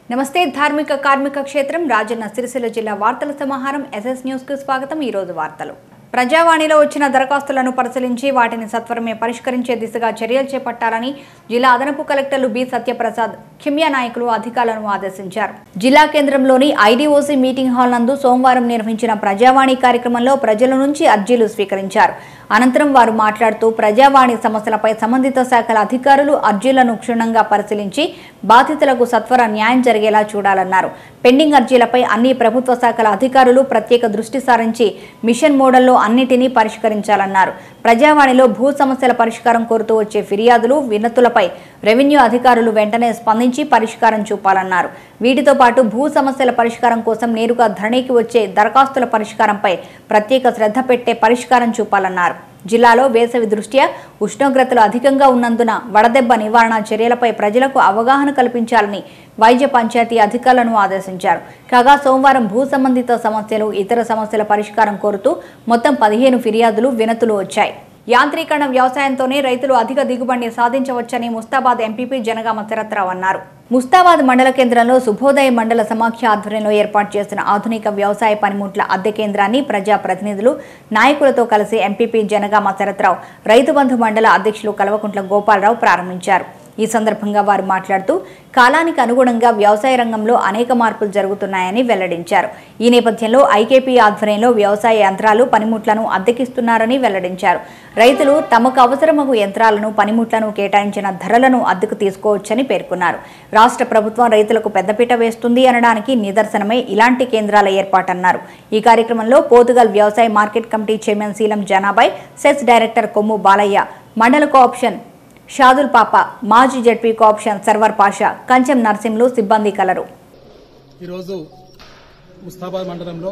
నమస్తే ధార్మిక కార్మిక క్షేత్రం రాజన్న సిరిసిల్ల జిల్లా వార్తల సమాహారం ఎస్ఎస్ న్యూస్ కు స్వాగతం ఈ రోజు వార్తలు ప్రజావాణిలో వచ్చిన దరఖాస్తులను పరిశీలించి వాటిని సత్వరమే పరిష్కరించే దిశగా చర్యలు చేపట్టాలని జిల్లా అదనపు కలెక్టర్లు బి సత్యప్రసాద్ కిమ్యా నాయకులు అధికారులను ఆదేశించారు జిల్లా కేంద్రంలోని ఐడీఓసీ మీటింగ్ హాల్ నందు సోమవారం నిర్వహించిన ప్రజావాణి కార్యక్రమంలో ప్రజల నుంచి అర్జీలు స్వీకరించారు అనంతరం వారు మాట్లాడుతూ ప్రజావాణి సమస్యలపై సంబంధిత శాఖల అధికారులు అర్జీలను క్షుణ్ణంగా పరిశీలించి బాధితులకు సత్వర న్యాయం జరిగేలా చూడాలన్నారు పెండింగ్ అర్జీలపై అన్ని ప్రభుత్వ శాఖల అధికారులు ప్రత్యేక దృష్టి సారించి మిషన్ మోడల్లో అన్నిటినీ పరిష్కరించాలన్నారు ప్రజావాణిలో భూ సమస్యల పరిష్కారం కోరుతూ వచ్చే ఫిర్యాదులు వినతులపై రెవెన్యూ అధికారులు వెంటనే స్పందించి పరిష్కారం చూపాలన్నారు వీటితో పాటు భూ సమస్యల పరిష్కారం కోసం నేరుగా ధరణికి వచ్చే దరఖాస్తుల పరిష్కారంపై ప్రత్యేక శ్రద్ధ పెట్టే పరిష్కారం చూపాలన్నారు జిల్లాలో వేసవి దృష్ట్యా ఉష్ణోగ్రతలు అధికంగా ఉన్నందున వడదెబ్బ నివారణ చర్యలపై ప్రజలకు అవగాహన కల్పించాలని వైద్య పంచాయతీ అధికారులను ఆదేశించారు కాగా సోమవారం భూ సంబంధిత సమస్యలు ఇతర సమస్యల పరిష్కారం కోరుతూ మొత్తం పదిహేను ఫిర్యాదులు వినతులు వచ్చాయి యాంత్రీకరణ వ్యవసాయంతోనే రైతులు అధిక దిగుబడిని సాధించవచ్చని ముస్తాబాద్ ఎంపీపీ జనగామ శరత్రావు అన్నారు ముస్తాబాద్ మండల కేంద్రంలో శుభోదయ మండల సమాఖ్య ఆధ్వర్యంలో ఏర్పాటు చేసిన ఆధునిక వ్యవసాయ పనిముట్ల అద్దె కేంద్రాన్ని ప్రజా ప్రతినిధులు నాయకులతో కలిసి ఎంపీపీ జనగామ శరత్రావు రైతు బంధు మండల అధ్యక్షులు కల్వకుంట్ల గోపాలరావు ప్రారంభించారు ఈ సందర్భంగా వారు మాట్లాడుతూ కాలానికి అనుగుణంగా వ్యవసాయ రంగంలో అనేక మార్పులు జరుగుతున్నాయని వెల్లడించారు ఈ నేపథ్యంలో ఐకేపీ ఆధ్వర్యంలో వ్యవసాయ యంత్రాలు పనిముట్లను అద్దెకిస్తున్నారని వెల్లడించారు రైతులు తమకు అవసరమగు యంత్రాలను పనిముట్లను కేటాయించిన ధరలను అద్దెకు తీసుకోవచ్చని పేర్కొన్నారు రాష్ట్ర ప్రభుత్వం రైతులకు పెద్దపీట వేస్తుంది అనడానికి నిదర్శనమే ఇలాంటి కేంద్రాల ఏర్పాటన్నారు ఈ కార్యక్రమంలో పోతుగల్ వ్యవసాయ market committee chairman Seelam Janabai cess director Kommu Balaiah మండల కోఆప్షన్ షాదుల్ పాప మాజీ జడ్పీ కోఆప్షన్ సర్వర్ పాషా కంచెం నర్సింహులు సిబ్బంది కలరు ఈరోజు ముస్తాబాద్ మండలంలో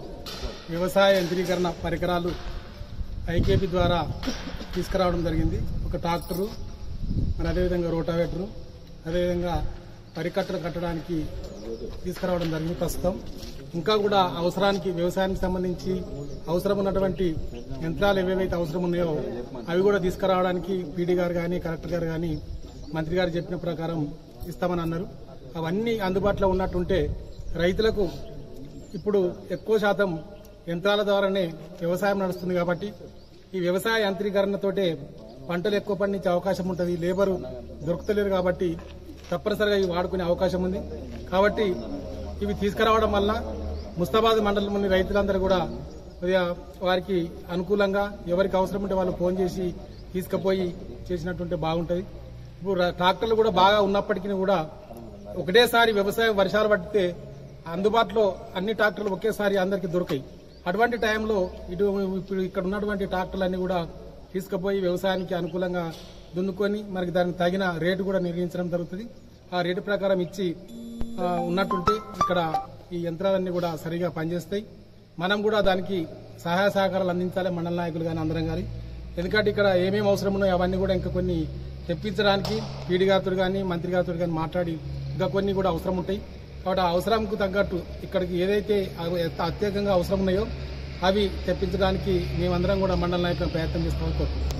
వ్యవసాయ యంత్రీకరణ పరికరాలు ఐకేపీ ద్వారా తీసుకురావడం జరిగింది ఒక ట్రాక్టరు మరి అదేవిధంగా రోటావేటరు అదేవిధంగా పరికట్టలు కట్టడానికి తీసుకురావడం జరిగింది ప్రస్తుతం ఇంకా కూడా అవసరానికి వ్యవసాయానికి సంబంధించి అవసరం ఉన్నటువంటి యంత్రాలు ఏవేవైతే అవసరం ఉన్నాయో అవి కూడా తీసుకురావడానికి పీడీ గారు కానీ కలెక్టర్ గారు కానీ మంత్రి గారు చెప్పిన ప్రకారం ఇస్తామని అన్నారు అవన్నీ అందుబాటులో ఉన్నట్టుంటే రైతులకు ఇప్పుడు ఎక్కువ శాతం యంత్రాల ద్వారానే వ్యవసాయం నడుస్తుంది కాబట్టి ఈ వ్యవసాయ యాంత్రీకరణతోటే పంటలు ఎక్కువ పండించే అవకాశం ఉంటుంది లేబరు దొరుకుతలేరు కాబట్టి తప్పనిసరిగా ఇవి వాడుకునే అవకాశం ఉంది కాబట్టి ఇవి తీసుకురావడం వల్ల ముస్తాబాద్ మండలంలోని రైతులందరూ కూడా కొద్దిగా వారికి అనుకూలంగా ఎవరికి అవసరం ఉంటే వాళ్ళు ఫోన్ చేసి తీసుకుపోయి చేసినట్టుంటే బాగుంటుంది ఇప్పుడు రా- ట్రాక్టర్లు కూడా బాగా ఉన్నప్పటికీ కూడా ఒకటేసారి వ్యవసాయం వర్షాలు పడితే అందుబాటులో అన్ని ట్రాక్టర్లు ఒకేసారి అందరికి దొరికాయి అటువంటి టైంలో ఇటు ఇప్పుడు ఇక్కడ ఉన్నటువంటి ట్రాక్టర్లు అన్ని కూడా తీసుకుపోయి వ్యవసాయానికి అనుకూలంగా దున్నుకొని మనకి దానికి తగిన రేటు కూడా నిర్ణయించడం జరుగుతుంది ఆ రేటు ప్రకారం ఇచ్చి ఆ, ఉన్నట్టుంటే ఇక్కడ ఈ యంత్రాలన్నీ కూడా సరిగా పనిచేస్తాయి మనం కూడా దానికి సహాయ సహకారాలు అందించాలి మండల నాయకులు కానీ అందరం కానీ ఎందుకంటే ఇక్కడ ఏమేమి అవసరం ఉన్నాయో అవన్నీ కూడా ఇంకా కొన్ని తెప్పించడానికి పీడి గారితో కానీ మంత్రి గారితో కానీ మాట్లాడి ఇంకా కొన్ని కూడా అవసరం ఉంటాయి కాబట్టి ఆ అవసరంకు తగ్గట్టు ఇక్కడికి ఏదైతే అవ- అత్యధికంగా అవసరం ఉన్నాయో అవి తెప్పించడానికి మేమందరం కూడా మండల నాయకులు ప్రయత్నం చేస్తామని కోరుకుంటున్నాం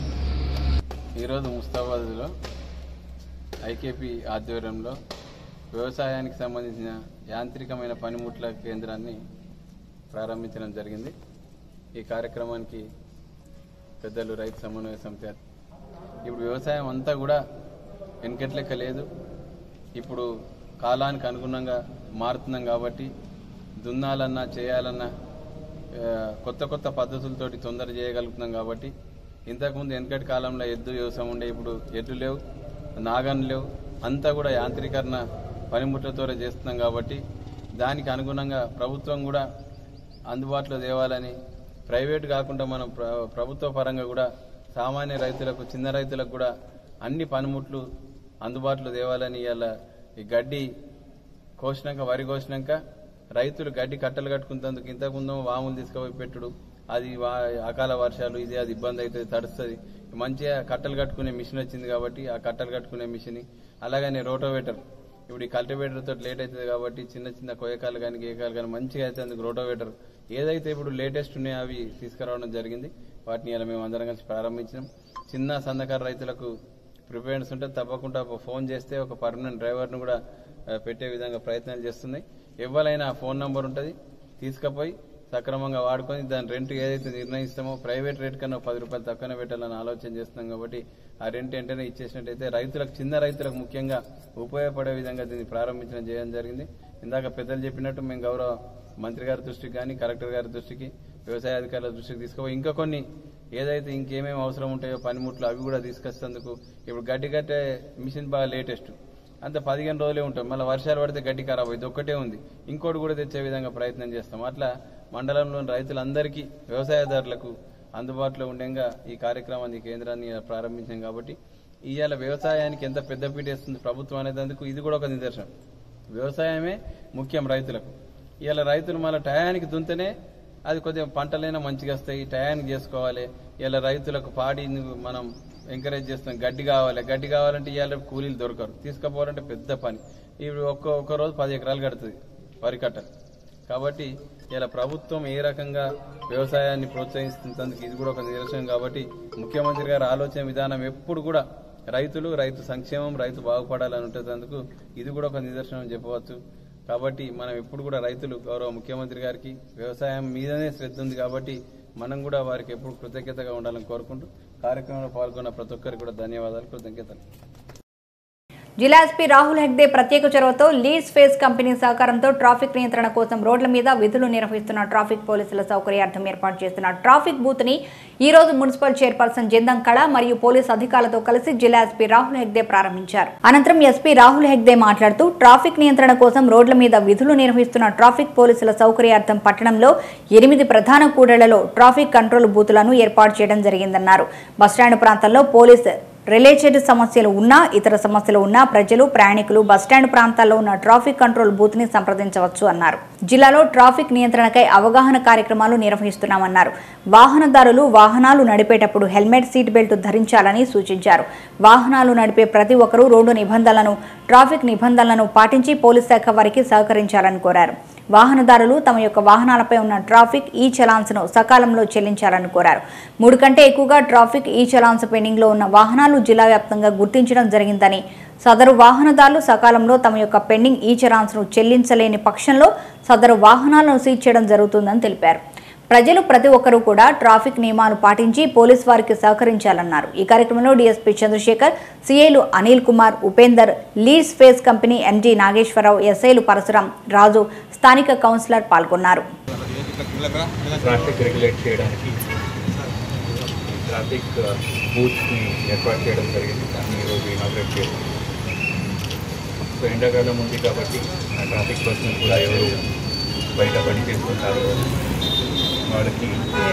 ఈరోజు ముస్తాబాద్లో ఐకేపీ ఆధ్వర్యంలో వ్యవసాయానికి సంబంధించిన యాంత్రికమైన పనిముట్ల కేంద్రాన్ని ప్రారంభించడం జరిగింది ఈ కార్యక్రమానికి పెద్దలు రైతు సమన్వయ సమితి అధ్య- ఇప్పుడు వ్యవసాయం అంతా కూడా వెనకట్లెక్క లేదు ఇప్పుడు కాలానికి అనుగుణంగా మారుతున్నాం కాబట్టి దున్నాలన్నా చేయాలన్నా ఆ, కొత్త కొత్త పద్ధతులతోటి తొందర చేయగలుగుతున్నాం కాబట్టి ఇంతకుముందు వెనకటి కాలంలో ఎద్దు వ్యవసాయం ఉండే ఇప్పుడు ఎడ్లు లేవు నాగన్ లేవు అంతా కూడా యాంత్రీకరణ పనిముట్లతో చేస్తున్నాం కాబట్టి దానికి అనుగుణంగా ప్రభుత్వం కూడా అందుబాటులో తేవాలని ప్రైవేట్ కాకుండా మనం ప్ర- ప్రభుత్వ పరంగా కూడా సామాన్య రైతులకు చిన్న రైతులకు కూడా అన్ని పనిముట్లు అందుబాటులో తేవాలని ఇలా ఈ గడ్డి కోసినాక వరి కోసినాక రైతులు గడ్డి కట్టలు కట్టుకున్నందుకు ఇంతకుముందు వాములు తీసుకుపోయి పెట్టుడు అది వా- అకాల వర్షాలు ఇది అది ఇబ్బంది అవుతుంది తడుస్తుంది మంచిగా కట్టలు కట్టుకునే మిషన్ వచ్చింది కాబట్టి ఆ కట్టలు కట్టుకునే మిషన్ అలాగనే రోటోవేటర్ ఇప్పుడు ఈ కల్టివేటర్ తోటి లేట్ అవుతుంది కాబట్టి చిన్న చిన్న కొయ్యకాలు కానీ గేకాలు కానీ మంచిగా అయితే అందుకు రోటోవేటర్ ఏదైతే ఇప్పుడు లేటెస్ట్ ఉన్నాయో అవి తీసుకురావడం జరిగింది వాటిని ఇలా మేము అందరం కలిసి ప్రారంభించినాం చిన్న సన్నకారు రైతులకు ప్రిపేరెన్స్ ఉంటే తప్పకుండా ఫోన్ చేస్తే ఒక పర్మనెంట్ డ్రైవర్ను కూడా ఆ, పెట్టే విధంగా ప్రయత్నాలు చేస్తున్నాయి ఎవరైనా ఫోన్ నంబర్ ఉంటుంది తీసుకుపోయి సక్రమంగా వాడుకొని దాని రెంట్ ఏదైతే నిర్ణయిస్తామో ప్రైవేట్ రేట్ కన్నా పది రూపాయలు తక్కువనే పెట్టాలని ఆలోచన చేస్తున్నాం కాబట్టి ఆ రెంట్ వెంటనే ఇచ్చేసినట్టయితే రైతులకు చిన్న రైతులకు ముఖ్యంగా ఉపయోగపడే విధంగా దీన్ని ప్రారంభించడం చేయడం జరిగింది ఇందాక పెద్దలు చెప్పినట్టు మేము గౌరవ మంత్రి గారి దృష్టికి కానీ కలెక్టర్ గారి దృష్టికి వ్యవసాయ అధికారుల దృష్టికి తీసుకుపోయి ఇంకా కొన్ని ఏదైతే ఇంకేమేమి అవసరం ఉంటాయో పనిముట్లు అవి కూడా తీసుకొస్తేందుకు ఇప్పుడు గడ్డి కట్టే మిషన్ బాగా లేటెస్ట్ అంత పదిహేను రోజులే ఉంటాం మళ్ళీ వర్షాలు పడితే గడ్డి ఖరాబ్ అయింది ఒక్కటే ఉంది ఇంకోటి కూడా తెచ్చే విధంగా ప్రయత్నం చేస్తాం అట్లా మండలంలోని రైతులందరికీ వ్యవసాయదారులకు అందుబాటులో ఉండేగా ఈ కార్యక్రమాన్ని ఈ కేంద్రాన్ని ప్రారంభించాం కాబట్టి ఇవాళ వ్యవసాయానికి ఎంత పెద్దపీట వేస్తుంది ప్రభుత్వం అనేందుకు ఇది కూడా ఒక నిదర్శనం వ్యవసాయమే ముఖ్యం రైతులకు ఇవాళ రైతులు మళ్ళీ టయానికి దుంతనే అది కొద్దిగా పంటలైనా మంచిగా వస్తాయి టయానికి చేసుకోవాలి ఇలా రైతులకు పాడిని మనం ఎంకరేజ్ చేస్తాం గడ్డి కావాలి గడ్డి కావాలంటే ఇవాళ కూలీలు దొరకరు తీసుకుపోవాలంటే పెద్ద పని ఇప్పుడు ఒక్క ఒక్క రోజు పది ఎకరాలు కడుతుంది వరి కట్టలు కాబట్టి ఇలా ప్రభుత్వం ఏ రకంగా వ్యవసాయాన్ని ప్రోత్సహిస్తున్నందుకు ఇది కూడా ఒక నిదర్శనం కాబట్టి ముఖ్యమంత్రి గారి ఆలోచన విధానం ఎప్పుడు కూడా రైతులు రైతు సంక్షేమం రైతు బాగుపడాలని ఉంటేందుకు ఇది కూడా ఒక నిదర్శనం చెప్పవచ్చు కాబట్టి మనం ఎప్పుడు కూడా రైతులు గౌరవ ముఖ్యమంత్రి గారికి వ్యవసాయం మీదనే శ్రద్ధ ఉంది కాబట్టి మనం కూడా వారికి ఎప్పుడు కృతజ్ఞతగా ఉండాలని కోరుకుంటూ కార్యక్రమంలో పాల్గొన్న ప్రతి ఒక్కరికి కూడా ధన్యవాదాలు కృతజ్ఞతలు జిల్లా ఎస్పీ రాహుల్ హెగ్దే ప్రత్యేక చొరవతో లీడ్స్ ఫేస్ కంపెనీ సహకారంతో ట్రాఫిక్ నియంత్రణ కోసం రోడ్ల మీద విధులు నిర్వహిస్తున్న ట్రాఫిక్ పోలీసుల సౌకర్యార్థం ఏర్పాటు చేస్తున్న ట్రాఫిక్ బూత్ ని ఈ రోజు మున్సిపల్ చైర్పర్సన్ జిందం కళ మరియు పోలీస్ అధికారులతో కలిసి జిల్లా ఎస్పీ రాహుల్ హెగ్దే ప్రారంభించారు అనంతరం ఎస్పీ రాహుల్ హెగ్దే మాట్లాడుతూ ట్రాఫిక్ నియంత్రణ కోసం రోడ్ల మీద విధులు నిర్వహిస్తున్న ట్రాఫిక్ పోలీసుల సౌకర్యార్థం పట్టణంలో ఎనిమిది ప్రధాన కూడళ్లలో ట్రాఫిక్ కంట్రోల్ బూతులను ఏర్పాటు చేయడం జరిగిందన్నారు బస్టాండ్ ప్రాంతంలో పోలీస్ రిలేటెడ్ సమస్యలు ఉన్నా ఇతర సమస్యలు ఉన్నా ప్రజలు ప్రయాణికులు బస్టాండ్ ప్రాంతాల్లో ఉన్న ట్రాఫిక్ కంట్రోల్ బూత్ ని సంప్రదించవచ్చు అన్నారు జిల్లాలో ట్రాఫిక్ నియంత్రణకై అవగాహన కార్యక్రమాలు నిర్వహిస్తున్నామన్నారు వాహనదారులు వాహనాలు నడిపేటప్పుడు హెల్మెట్ సీట్ బెల్ట్ ధరించాలని సూచించారు వాహనాలు నడిపే ప్రతి ఒక్కరూ రోడ్డు నిబంధనలను ట్రాఫిక్ నిబంధనలను పాటించి పోలీస్ శాఖ వారికి సహకరించాలని కోరారు వాహనదారులు తమ యొక్క వాహనాలపై ఉన్న ట్రాఫిక్ ఈ చలాన్స్ను సకాలంలో చెల్లించాలని కోరారు మూడు కంటే ఎక్కువగా ట్రాఫిక్ ఈ చలాన్స్ పెండింగ్లో ఉన్న వాహనాలు జిల్లా వ్యాప్తంగా గుర్తించడం జరిగిందని సదరు వాహనదారులు సకాలంలో తమ యొక్క పెండింగ్ ఈ చలాన్స్ను చెల్లించలేని పక్షంలో సదరు వాహనాలను సీజ్ చేయడం జరుగుతుందని తెలిపారు ప్రజలు ప్రతి ఒక్కరూ కూడా ట్రాఫిక్ నియమాలు పాటించి పోలీస్ వారికి సహకరించాలన్నారు ఈ కార్యక్రమంలో డీఎస్పీ చంద్రశేఖర్ సిఐలు Anil Kumar Upender leads face company MG Nageswara Rao ఎస్ఐలు పరశురాం రాజు స్థానిక కౌన్సిలర్ పాల్గొన్నారు ట్రాఫిక్ రెగ్యులేట్ చేయడానికి ట్రాఫిక్ బూత్స్ని ఏర్పాటు చేయడం జరిగింది దాన్ని ఈరోజు ఇనాగ్రేట్ చేశాం సో ఎండాకాలం ఉంది కాబట్టి ఆ ట్రాఫిక్ పర్సనల్ కూడా ఎవరు బయట పని చేస్తుంటారు వాళ్ళకి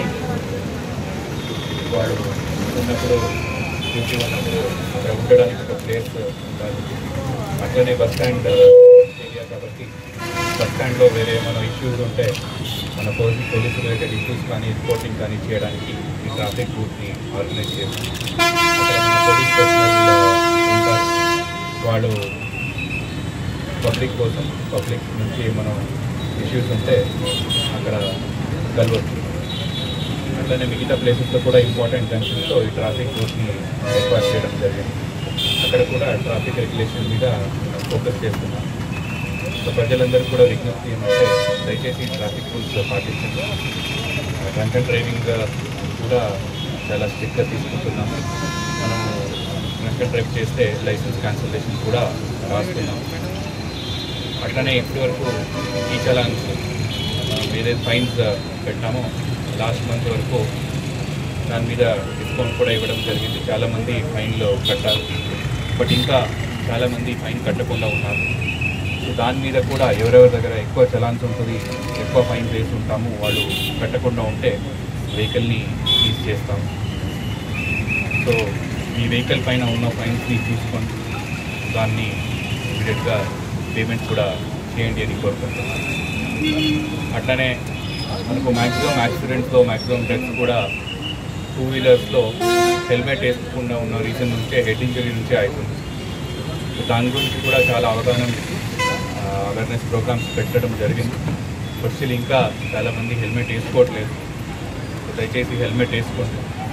వాళ్ళు ఉన్నప్పుడు డ్యూటీ ఉన్నప్పుడు అక్కడ ఉండడానికి ఒక ప్లేస్ ఉండాలి అట్లనే బస్ స్టాండ్ ఏరియా కాబట్టి బస్ స్టాండ్లో వేరే ఏమైనా ఇష్యూస్ ఉంటే మన పోలీస్ పోలీసు రిలేటెడ్ ఇష్యూస్ కానీ రిపోర్టింగ్ కానీ చేయడానికి ఈ ట్రాఫిక్ బూత్ని ఆర్గనైజ్ చేస్తాం అక్కడ మన పోలీస్ పర్సనల్ ఉంటారు వాళ్ళు పబ్లిక్ కోసం పబ్లిక్ నుంచి మనం ఇష్యూస్ ఉంటే అక్కడ కలవచ్చు అట్లనే మిగతా ప్లేసెస్లో కూడా ఇంపార్టెంట్ జంక్షన్స్లో ఈ ట్రాఫిక్ రూట్ని ఏర్పాటు చేయడం జరిగింది అక్కడ కూడా ట్రాఫిక్ రెగ్యులేషన్ మీద ఫోకస్ చేస్తున్నాం సో ప్రజలందరూ కూడా విజ్ఞప్తి ఏమంటే దయచేసి ట్రాఫిక్ రూల్స్ పాటించండి డ్రంక్ అండ్ డ్రైవింగ్ కూడా చాలా స్ట్రిక్ట్గా తీసుకుంటున్నాము మనము డ్రంక్ అండ్ డ్రైవ్ చేస్తే లైసెన్స్ క్యాన్సిలేషన్ కూడా రాస్తున్నాం అట్లనే ఇప్పటివరకు ఈ చలాన్స్ మనం ఏదైతే ఫైన్స్ పెట్టామో లాస్ట్ మంత్ వరకు దాని మీద డిస్కౌంట్ కూడా ఇవ్వడం జరిగింది చాలామంది ఫైన్లు కట్టారు బట్ ఇంకా చాలామంది ఫైన్ కట్టకుండా ఉన్నారు సో దాని మీద కూడా ఎవరెవరి దగ్గర ఎక్కువ చలాన్స్ ఉంటుంది ఎక్కువ ఫైన్ వేసి ఉంటాము వాళ్ళు కట్టకుండా ఉంటే వెహికల్ని సీజ్ చేస్తాము సో ఈ వెహికల్ పైన ఉన్న ఫైన్స్ని చూసుకొని దాన్ని ఇమీడియట్గా పేమెంట్ కూడా చేయండి అని కోరుకుంటున్నాను అట్లనే మనకు మ్యాక్సిమం యాక్సిడెంట్స్లో మ్యాక్సిమం డెత్స్ కూడా టూ వీలర్స్లో హెల్మెట్ వేసుకోకుండా ఉన్న రీజన్ నుంచే హెడ్ ఇంజరీ నుంచే అవుతుంది సో దాని గురించి కూడా చాలా అవగాహన అవేర్నెస్ ప్రోగ్రామ్స్ పెట్టడం జరిగింది బట్ స్టిల్ ఇంకా చాలామంది హెల్మెట్ వేసుకోవట్లేదు సో దయచేసి హెల్మెట్ వేసుకోండి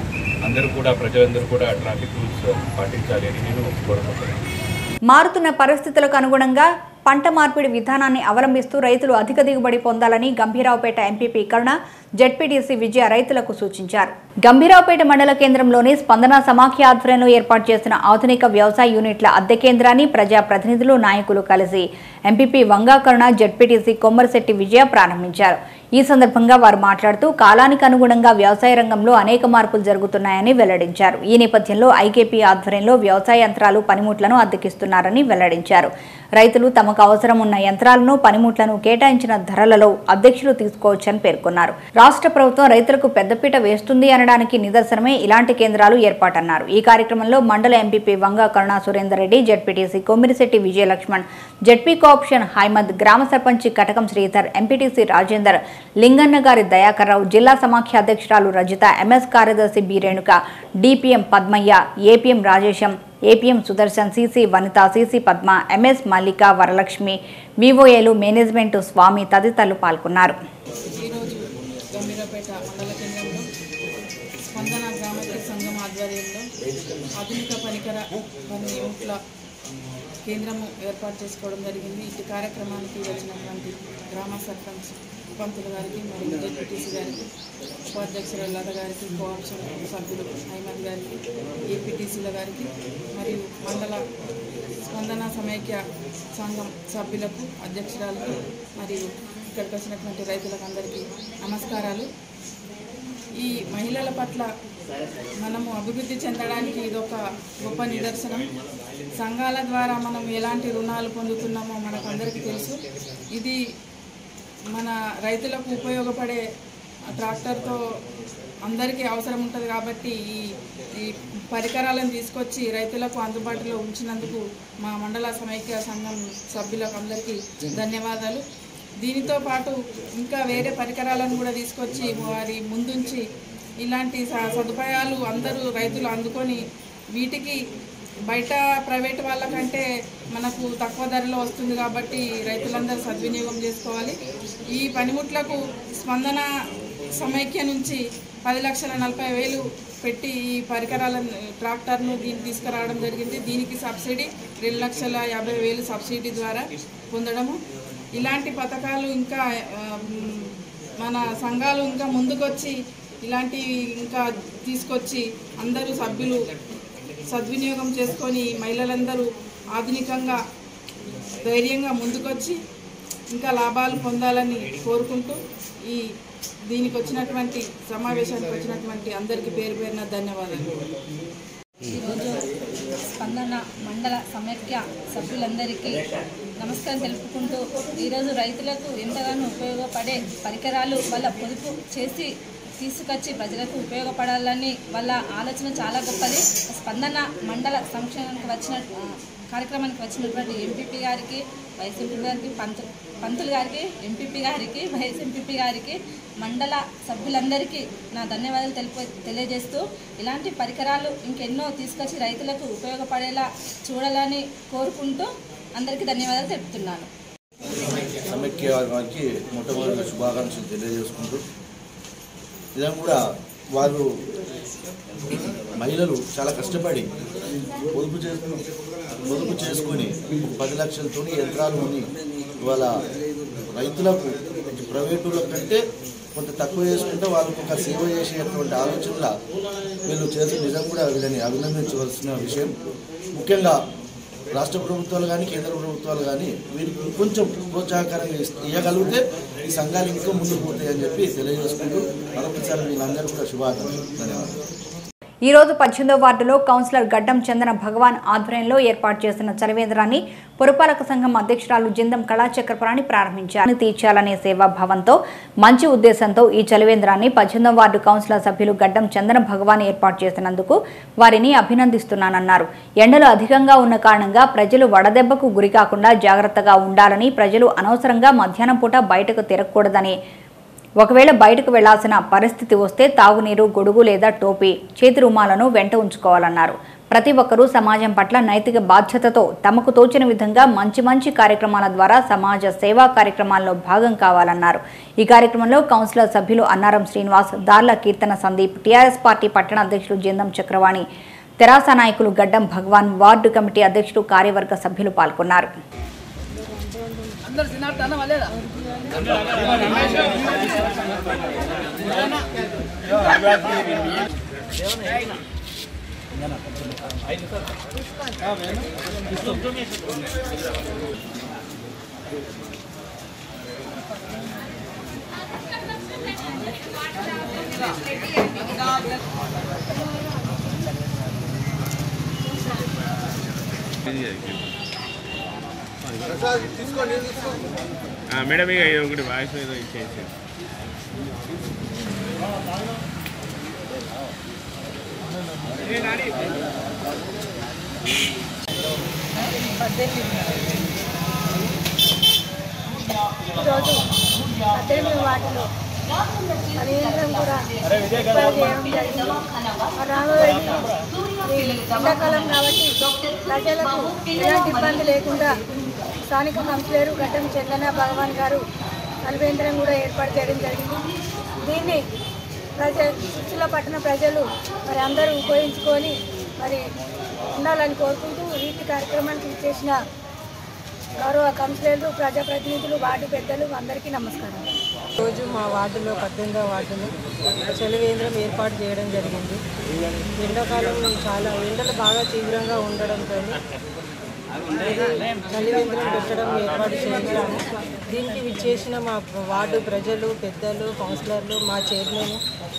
అందరూ కూడా ప్రజలందరూ కూడా ట్రాఫిక్ రూల్స్ పాటించాలి అని నేను కోరుకుంటున్నాను మారుతున్న పరిస్థితులకు అనుగుణంగా పంట మార్పిడి విధానాన్ని అవలంబిస్తూ రైతులు అధిక దిగుబడి పొందాలని గంభీరావుపేట ఎంపీపీ కరుణ జడ్పీటీసీ విజయ రైతులకు సూచించారు గంభీరావుపేట మండల కేంద్రంలోని స్పందన సమాఖ్య ఆధ్వర్యంలో ఏర్పాటు చేసిన ఆధునిక వ్యవసాయ యూనిట్ల అద్దె కేంద్రాన్ని ప్రజా ప్రతినిధులు నాయకులు కలిసి ఎంపీపీ వంగా కరుణ జడ్పీటీసీ కొమ్మరిశెట్టి విజయ ప్రారంభించారు ఈ సందర్భంగా వారు మాట్లాడుతూ కాలానికి అనుగుణంగా వ్యవసాయ రంగంలో అనేక మార్పులు జరుగుతున్నాయని వెల్లడించారు ఈ నేపథ్యంలో ఐకేపీ ఆధ్వర్యంలో వ్యవసాయ యంత్రాలు పనిముట్లను అద్దెకిస్తున్నారని వెల్లడించారు రైతులు తమకు అవసరం ఉన్న యంత్రాలను పనిముట్లను కేటాయించిన ధరలలో అధ్యక్షులు తీసుకోవచ్చని పేర్కొన్నారు రాష్ట్ర ప్రభుత్వం రైతులకు పెద్దపీట వేస్తుంది అనడానికి నిదర్శనమే ఇలాంటి కేంద్రాలు ఏర్పాటన్నారు ఈ కార్యక్రమంలో మండల MPP Vanga Karuna Surender Reddy ZPTC Kommirishetti Vijaya Laxman ZP cooption Haimad గ్రామ సర్పంచి కటకం శ్రీధర్ ఎంపీటీసీ రాజేందర్ లింగన్న గారి దయాకర్రావు జిల్లా సమాఖ్య అధ్యక్షురాలు రజిత ఎంఎస్ కార్యదర్శి B Renuka DPM Padmaiah APM Rajesham APM Sudarshan CC Vanitha CC Padma MS Mallika Varalakshmi వివోఏలు మేనేజ్మెంట్ స్వామి తదితరులు పాల్గొన్నారు ఈరోజు గంభీరపేట మండల కేంద్రంలో స్పందన గ్రామీణ సంఘం ఆధ్వర్యంలో ఆధునిక పనికర పని యూట్ల కేంద్రము ఏర్పాటు చేసుకోవడం జరిగింది ఇటు కార్యక్రమానికి వచ్చినటువంటి గ్రామ సర్పంచ్ పంతులు గారికి మరియు జెడ్పీటీసీ గారికి ఉపాధ్యక్షులు లత గారికి కోఆప్షన్ సభ్యులు అహ్మద్ గారికి ఏపీటీసీల గారికి మరియు మండల స్పందన సమైక్య సంఘం సభ్యులకు అధ్యక్షురాలకు మరియు ఇక్కడికి వచ్చినటువంటి రైతులకు అందరికీ నమస్కారాలు ఈ మహిళల పట్ల మనము అభివృద్ధి చెందడానికి ఇదొక గొప్ప నిదర్శనం సంఘాల ద్వారా మనం ఎలాంటి రుణాలు పొందుతున్నామో మనకు అందరికీ తెలుసు ఇది మన రైతులకు ఉపయోగపడే ట్రాక్టర్తో అందరికీ అవసరం ఉంటుంది కాబట్టి ఈ ఈ పరికరాలను తీసుకొచ్చి రైతులకు అందుబాటులో ఉంచినందుకు మా మండల సమైక్య సంఘం సభ్యులకు అందరికీ ధన్యవాదాలు దీనితో పాటు ఇంకా వేరే పరికరాలను కూడా తీసుకొచ్చి వారి ముందుంచి ఇలాంటి స- సదుపాయాలు అందరూ రైతులు అందుకొని వీటికి బయట ప్రైవేట్ వాళ్ళకంటే మనకు తక్కువ ధరలో వస్తుంది కాబట్టి రైతులందరూ సద్వినియోగం చేసుకోవాలి ఈ పనిముట్లకు స్పందన సమైక్య నుంచి పది లక్షల నలభై వేలు పెట్టి ఈ పరికరాలను ట్రాక్టర్ను దీన్ని తీసుకురావడం జరిగింది దీనికి సబ్సిడీ రెండు లక్షల యాభై వేలు సబ్సిడీ ద్వారా పొందడము ఇలాంటి పథకాలు ఇంకా ఆ, మ్, మన సంఘాలు ఇంకా ముందుకొచ్చి ఇలాంటివి ఇంకా తీసుకొచ్చి అందరూ సభ్యులు సద్వినియోగం చేసుకొని మహిళలందరూ ఆధునికంగా ధైర్యంగా ముందుకొచ్చి ఇంకా లాభాలు పొందాలని కోరుకుంటూ ఈ దీనికి వచ్చినటువంటి సమావేశానికి వచ్చినటువంటి అందరికీ పేరు పేరున ధన్యవాదాలు ఈరోజు స్పందన మండల సమైక్య సభ్యులందరికీ నమస్కారం తెలుపుకుంటూ ఈరోజు రైతులకు ఎంతగానో ఉపయోగపడే పరికరాలు వాళ్ళ పొదుపు చేసి తీసుకొచ్చి ప్రజలకు ఉపయోగపడాలని వాళ్ళ ఆలోచన చాలా గొప్పది స్పందన మండల సంక్షేమానికి వచ్చిన ఆ, కార్యక్రమానికి వచ్చినటువంటి ఎంపీపీ గారికి వైస్ ఎంపీ గారికి పంతు పంతులు గారికి ఎంపీపీ గారికి వైస్ ఎంపీపీ గారికి మండల సభ్యులందరికీ నా ధన్యవాదాలు తెలుపు తెలియజేస్తూ ఇలాంటి పరికరాలు ఇంకెన్నో తీసుకొచ్చి రైతులకు ఉపయోగపడేలా చూడాలని కోరుకుంటూ అందరికీ ధన్యవాదాలు తెలుపుతున్నాను సమైక్య వారికి మొట్టమొదటి శుభాకాంక్షలు తెలియజేసుకుంటూ ఇదని కూడా వారు మహిళలు చాలా కష్టపడి పొదుపు చేసుకుని పొదుపు చేసుకొని పది లక్షలతో యంత్రాలు కొని ఇవాళ రైతులకు ప్రైవేటుల కంటే కొంత తక్కువ చేసుకుంటే వాళ్ళకు ఒక సేవ చేసేటువంటి ఆలోచనల వీళ్ళు చేసి నిజం కూడా వీళ్ళని అభినందించవలసిన విషయం ముఖ్యంగా రాష్ట్ర ప్రభుత్వాలు కానీ కేంద్ర ప్రభుత్వాలు కానీ వీరికి కొంచెం ప్రోత్సాహకరంగా ఇస్- ఇవ్వగలిగితే ఈ సంఘాలు ఇంకా ముందుకు పోతాయని చెప్పి తెలియజేసుకుంటూ మరొకసారి వీళ్ళందరూ కూడా శుభాకాంక్షలు ధన్యవాదాలు ఈ రోజు పద్దెనిమిదో వార్డులో కౌన్సిలర్ గడ్డం చందన భగవాన్ ఆధ్వర్యంలో ఏర్పాటు చేసిన చలవేంద్రాన్ని పురపాలక సంఘం అధ్యక్షురాలు జిందం కళాచక్రపురాణి ప్రారంభించారు తీర్చాలనే సేవాభావంతో మంచి ఉద్దేశంతో ఈ చలవేంద్రాన్ని పద్దెనిమిదో వార్డు కౌన్సిలర్ సభ్యులు గడ్డం చందన భగవాన్ ఏర్పాటు చేసినందుకు వారిని అభినందిస్తున్నానన్నారు ఎండలు అధికంగా ఉన్న కారణంగా ప్రజలు వడదెబ్బకు గురికాకుండా జాగ్రత్తగా ఉండాలని ప్రజలు అనవసరంగా మధ్యాహ్నం పూట బయటకు తిరగకూడదని ఒకవేళ బయటకు వెళ్లాల్సిన పరిస్థితి వస్తే తాగునీరు గొడుగు లేదా టోపీ చేతి రుమాలను వెంట ఉంచుకోవాలన్నారు ప్రతి ఒక్కరూ సమాజం పట్ల నైతిక బాధ్యతతో తమకు తోచిన విధంగా మంచి మంచి కార్యక్రమాల ద్వారా సమాజ సేవా కార్యక్రమాల్లో భాగం కావాలన్నారు ఈ కార్యక్రమంలో కౌన్సిలర్ సభ్యులు అన్నారం శ్రీనివాస్ దార్ల కీర్తన సందీప్ టీఆర్ఎస్ పార్టీ పట్టణ అధ్యక్షులు జందం చక్రవాణి తెరాస నాయకులు గడ్డం భగవాన్ వార్డు కమిటీ అధ్యక్షులు కార్యవర్గ సభ్యులు పాల్గొన్నారు మేడం ఇక ఇది ఒకటి వాయిస్ ఏదో ఇచ్చేసి ఈరోజు పద్దెనిమిది వాటిలో పదిహేను కూడా ఏర్పాటు చేయడం జరిగింది రాబోయే ఎండాకాలం కాబట్టి ప్రజలకు ఎలాంటి ఇబ్బంది లేకుండా స్థానిక కౌన్సిలర్ గడ్డం చందన భగవాన్ గారు అల్వేంద్రం కూడా ఏర్పాటు చేయడం జరిగింది దీన్ని ప్రజ సిరిసిల్ల పట్టణ ప్రజలు మరి అందరూ ఉపయోగించుకొని మరి ఉండాలని కోరుకుంటూ వీటి కార్యక్రమానికి చేసిన గౌరవ కౌన్సిలర్లు ప్రజాప్రతినిధులు వార్డు పెద్దలు అందరికీ నమస్కారం రోజు మా వార్డులో పద్దెనిమిదవ వార్డులో చలివేంద్రం ఏర్పాటు చేయడం జరిగింది ఎండాకాలం చాలా ఎండలు బాగా తీవ్రంగా ఉండడంతో చలివేంద్రం పెట్టడం ఏర్పాటు చేయించాము దీనికి విచ్చేసిన మా వార్డు ప్రజలు పెద్దలు కౌన్సిలర్లు మా చైర్మన్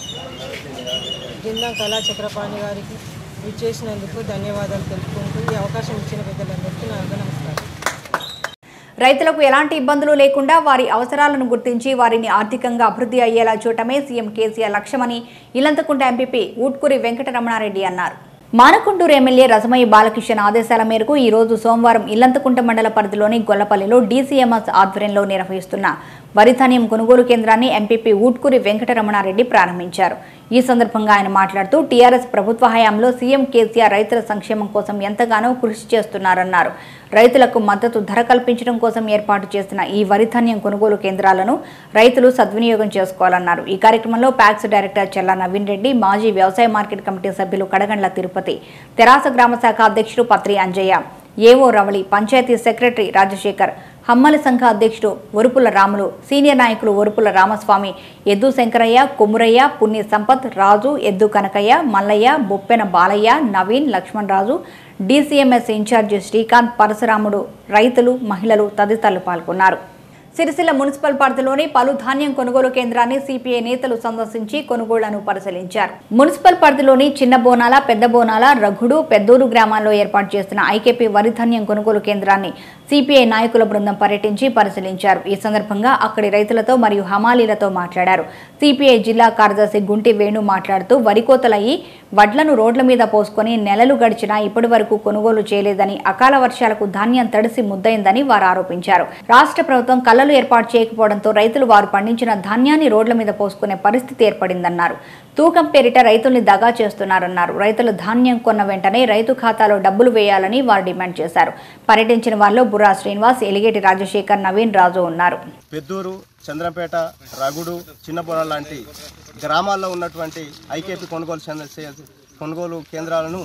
జిందా కళా చక్రపాణి గారికి విచ్చేసినందుకు ధన్యవాదాలు తెలుపుకుంటూ ఈ అవకాశం ఇచ్చిన పెద్దలందరికీ నా యొక్క నమస్కారం రైతులకు ఎలాంటి ఇబ్బందులు లేకుండా వారి అవసరాలను గుర్తించి వారిని ఆర్థికంగా అభివృద్ధి అయ్యేలా చూడటమే సీఎం కేసీఆర్ లక్ష్యమని ఇలంతకుంట ఎంపీపీ ఊట్కూరి వెంకటరమణారెడ్డి అన్నారు మానకొండూరు ఎమ్మెల్యే రసమయ్య బాలకిషన్ ఆదేశాల మేరకు ఈ రోజు సోమవారం ఇల్లంతకుంట మండల పరిధిలోని గొల్లపల్లిలో డీసీఎంఎస్ ఆధ్వర్యంలో నిర్వహిస్తున్న వరిధాన్యం కొనుగోలు కేంద్రాన్ని ఎంపీపీ ఊట్కూరి వెంకటరమణారెడ్డి ప్రారంభించారు ఈ సందర్భంగా ఆయన మాట్లాడుతూ టీఆర్ఎస్ ప్రభుత్వ హయాంలో సీఎం కేసీఆర్ రైతుల సంక్షేమం కోసం ఎంతగానో కృషి చేస్తున్నారన్నారు రైతులకు మద్దతు ధర కల్పించడం కోసం ఏర్పాటు చేసిన ఈ వరిధాన్యం కొనుగోలు కేంద్రాలను రైతులు సద్వినియోగం చేసుకోవాలన్నారు ఈ కార్యక్రమంలో ప్యాక్స్ డైరెక్టర్ చెల్లా నవీన్ రెడ్డి మాజీ వ్యవసాయ మార్కెట్ కమిటీ సభ్యులు కడగండ్ల తిరుపతి తెరాస గ్రామ శాఖ అధ్యక్షుడు పత్రి అంజయ్య ఏవో రవళి పంచాయతీ సెక్రటరీ రాజశేఖర్ హమ్మలి సంఘ అధ్యక్షుడు ఒరుపుల రాములు సీనియర్ నాయకులు ఒరుపుల రామస్వామి ఎద్దు శంకరయ్య కొమురయ్య పుణ్య సంపత్ రాజు ఎద్దు కనకయ్య మల్లయ్య బొప్పెన బాలయ్య నవీన్ లక్ష్మణ్ రాజు డీసీఎంఎస్ ఇన్ఛార్జి శ్రీకాంత్ పరశురాముడు రైతులు మహిళలు తదితరులు పాల్గొన్నారు సిరిసిల్ల మున్సిపల్ పరిధిలోని పలు ధాన్యం కొనుగోలు కేంద్రాన్ని సిపిఐ నేతలు సందర్శించి కొనుగోళ్లను పరిశీలించారు మున్సిపల్ పరిధిలోని చిన్న బోనాల పెద్ద బోనాల రఘుడు పెద్దూరు గ్రామాల్లో ఏర్పాటు చేసిన ఐకేపీ వరి ధాన్యం కొనుగోలు కేంద్రాన్ని సిపిఐ నాయకుల బృందం పర్యటించి పరిశీలించారు ఈ సందర్భంగా అక్కడి రైతులతో మరియు హమాలీలతో మాట్లాడారు సిపిఐ జిల్లా కార్యదర్శి గుంటి వేణు మాట్లాడుతూ వరి కోతలయ్యి వడ్లను రోడ్ల మీద పోసుకొని నెలలు గడిచినా ఇప్పటి వరకు కొనుగోలు చేయలేదని అకాల వర్షాలకు ధాన్యం తడిసి ముద్దయిందని వారు ఆరోపించారు రాష్ట్ర ప్రభుత్వం కళ్ళలు ఏర్పాటు చేయకపోవడంతో రైతులు వారు పండించిన ధాన్యాన్ని రోడ్ల మీద పోసుకునే పరిస్థితి ఏర్పడిందన్నారు తూకం పేరిట రైతుల్ని దగా చేస్తున్నారన్నారు రైతులు ధాన్యం కొన్న వెంటనే రైతు ఖాతాలో డబ్బులు వేయాలని వారు డిమాండ్ చేశారు పర్యటించిన వారిలో బుర్రా శ్రీనివాస్ ఎలిగేటి రాజశేఖర్ నవీన్ రాజు ఉన్నారు పెద్దూరు చంద్రంపేట రగుడు చిన్నబొన లాంటి గ్రామాల్లో ఉన్నటువంటి ఐకేపీ కొనుగోలు చంద- చే- కొనుగోలు కేంద్రాలను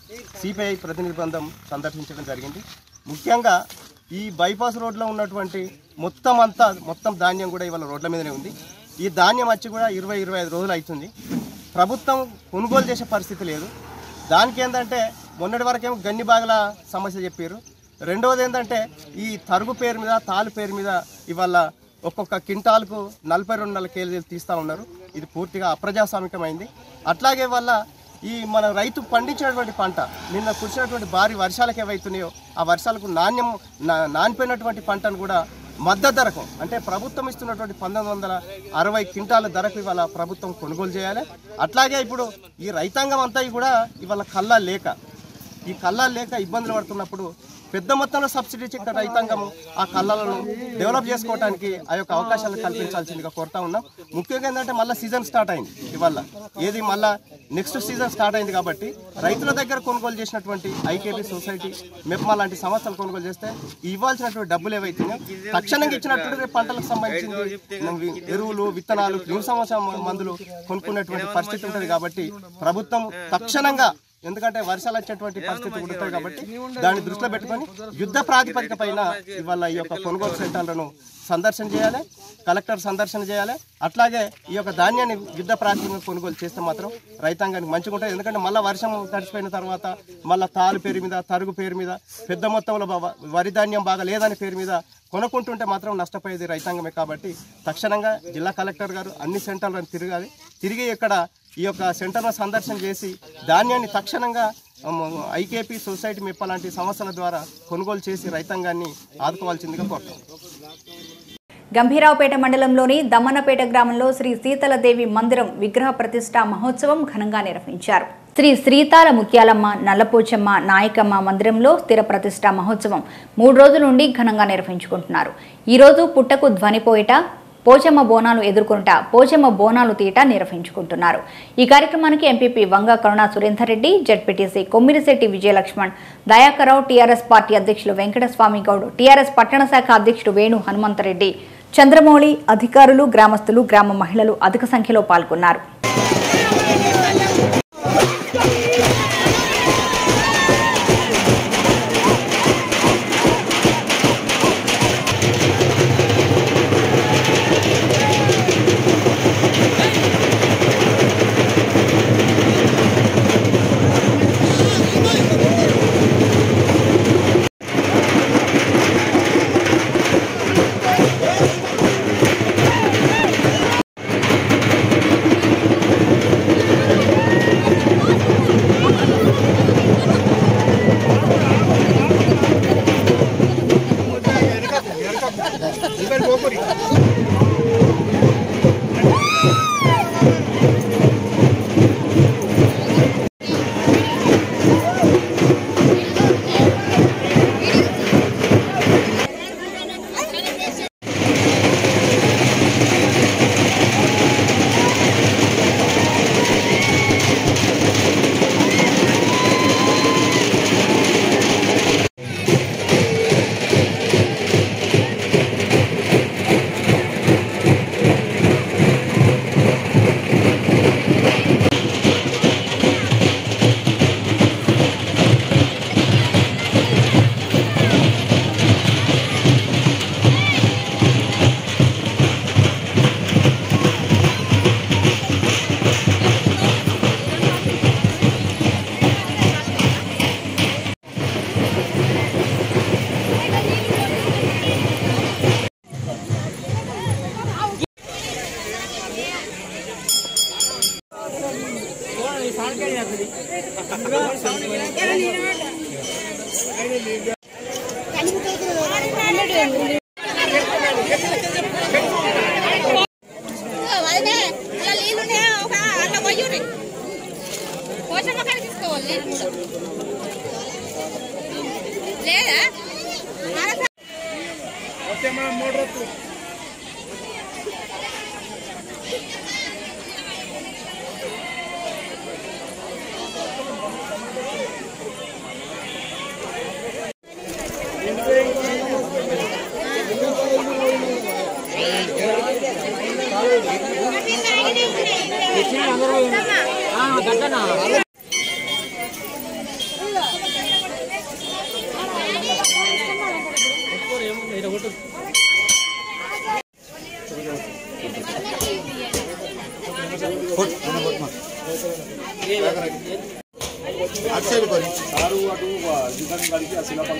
సిపిఐ ప్రతినిధి బృందం సందర్శించడం జరిగింది ముఖ్యంగా ఈ బైపాస్ రోడ్లో ఉన్నటువంటి మొత్తం అంతా మొత్తం ధాన్యం కూడా ఇవాళ రోడ్ల మీదనే ఉంది ఈ ధాన్యం వచ్చి కూడా ఇరవై ఇరవై ఐదు రోజులు అవుతుంది ప్రభుత్వం కొనుగోలు చేసే పరిస్థితి లేదు దానికి ఏంటంటే మొన్నటి వరకేమో గన్ని బాగల సమస్య చెప్పారు రెండవది ఏంటంటే ఈ తరుగు పేరు మీద తాలు పేరు మీద ఇవాళ ఒక్కొక్క క్వింటాల్కు నలభై రెండు నెలల కేజీలు తీస్తూ ఉన్నారు ఇది పూర్తిగా అప్రజాస్వామికమైంది అట్లాగే వల్ల ఈ మన రైతు పండించినటువంటి పంట నిన్న కురిసినటువంటి భారీ వర్షాలకు ఏవైతున్నాయో ఆ వర్షాలకు నాణ్యం నా- నానిపోయినటువంటి పంటను కూడా మద్దతు ధరకు అంటే ప్రభుత్వం ఇస్తున్నటువంటి పంతొమ్మిది వందల అరవై క్వింటాల ధరకు ఇవాళ ప్రభుత్వం కొనుగోలు చేయాలి అట్లాగే ఇప్పుడు ఈ రైతాంగం అంతా కూడా ఇవాళ కల్లా లేక ఈ కల్లాలు లేక ఇబ్బందులు పడుతున్నప్పుడు పెద్ద మొత్తంలో సబ్సిడీ ఇచ్చి ఇక్కడ రైతాంగం ఆ కళ్ళలను డెవలప్ చేసుకోవడానికి ఆ యొక్క అవకాశాలు కల్పించాల్సిందిగా కోరుతా ఉన్నాం ముఖ్యంగా ఏంటంటే మళ్ళీ సీజన్ స్టార్ట్ అయింది ఇవాళ ఏది మళ్ళా నెక్స్ట్ సీజన్ స్టార్ట్ అయింది కాబట్టి రైతుల దగ్గర కొనుగోలు చేసినటువంటి ఐకేపీ సొసైటీ మెప్మా లాంటి సంస్థలు కొనుగోలు చేస్తే ఇవ్వాల్సినటువంటి డబ్బులు ఏవైతే తక్షణంగా ఇచ్చినట్టు రేపు పంటలకు సంబంధించింది ఎరువులు విత్తనాలు క్రిమి సంవత్సరం మందులు కొనుక్కునేటువంటి పరిస్థితి ఉంటుంది కాబట్టి ప్రభుత్వం తక్షణంగా ఎందుకంటే వర్షాలు వచ్చేటువంటి పరిస్థితి కూడా ఉంటుంది కాబట్టి దాన్ని దృష్టిలో పెట్టుకొని యుద్ధ ప్రాతిపదిక పైన ఇవాళ ఈ యొక్క కొనుగోలు సెంటర్లను సందర్శన చేయాలి కలెక్టర్ సందర్శన చేయాలి అట్లాగే ఈ యొక్క ధాన్యాన్ని యుద్ధ ప్రాతిపదిక కొనుగోలు చేస్తే మాత్రం రైతాంగానికి మంచిగా ఉంటుంది ఎందుకంటే మళ్ళీ వర్షం తడిచిపోయిన తర్వాత మళ్ళీ తాలు పేరు మీద తరుగు పేరు మీద పెద్ద మొత్తంలో బ- వరి ధాన్యం బాగా లేదని పేరు మీద కొనుక్కుంటుంటే మాత్రం నష్టపోయేది రైతాంగమే కాబట్టి తక్షణంగా జిల్లా కలెక్టర్ గారు అన్ని సెంటర్లను తిరగాలి తిరిగి ఇక్కడ ఈ యొక్క సెంటర్ను సందర్శన చేసి ధాన్యాన్ని తక్షణంగా ఐకేపీ సొసైటీ మెప్ప లాంటి సంస్థల ద్వారా కొనుగోలు చేసి రైతాంగాన్ని ఆదుకోవాల్సిందిగా కోరుతాం గంభీరావుపేట మండలంలోని దమ్మన్నపేట గ్రామంలో శ్రీ సీతలదేవి మందిరం విగ్రహ ప్రతిష్ఠా మహోత్సవం ఘనంగా నిర్వహించారు శ్రీ శ్రీతాల ముత్యాలమ్మ నల్లపోచమ్మ నాయకమ్మ మందిరంలో స్థిర ప్రతిష్ఠా మహోత్సవం మూడు రోజుల నుండి ఘనంగా నిర్వహించుకుంటున్నారు ఈరోజు పుట్టకు ధ్వనిపోయేట పోచమ్మ బోనాలు ఎదుర్కొనుట పోచమ్మ బోనాలు తీట నిర్వహించుకుంటున్నారు ఈ కార్యక్రమానికి MPP Vanga Karuna Surender Reddy ZPTC Kommirishetti Vijaya Laxman Dayakar Rao TRS party అధ్యక్షులు వెంకటస్వామి గౌడ్ టీఆర్ఎస్ పట్టణ శాఖ అధ్యక్షుడు వేణు హనుమంతరెడ్డి చంద్రమౌళి అధికారులు గ్రామస్తులు గ్రామ మహిళలు అధిక సంఖ్యలో పాల్గొన్నారు లేదా అటు సైడ్ పని సారు అటు యుద్ధం కలిగి ఆ శిలా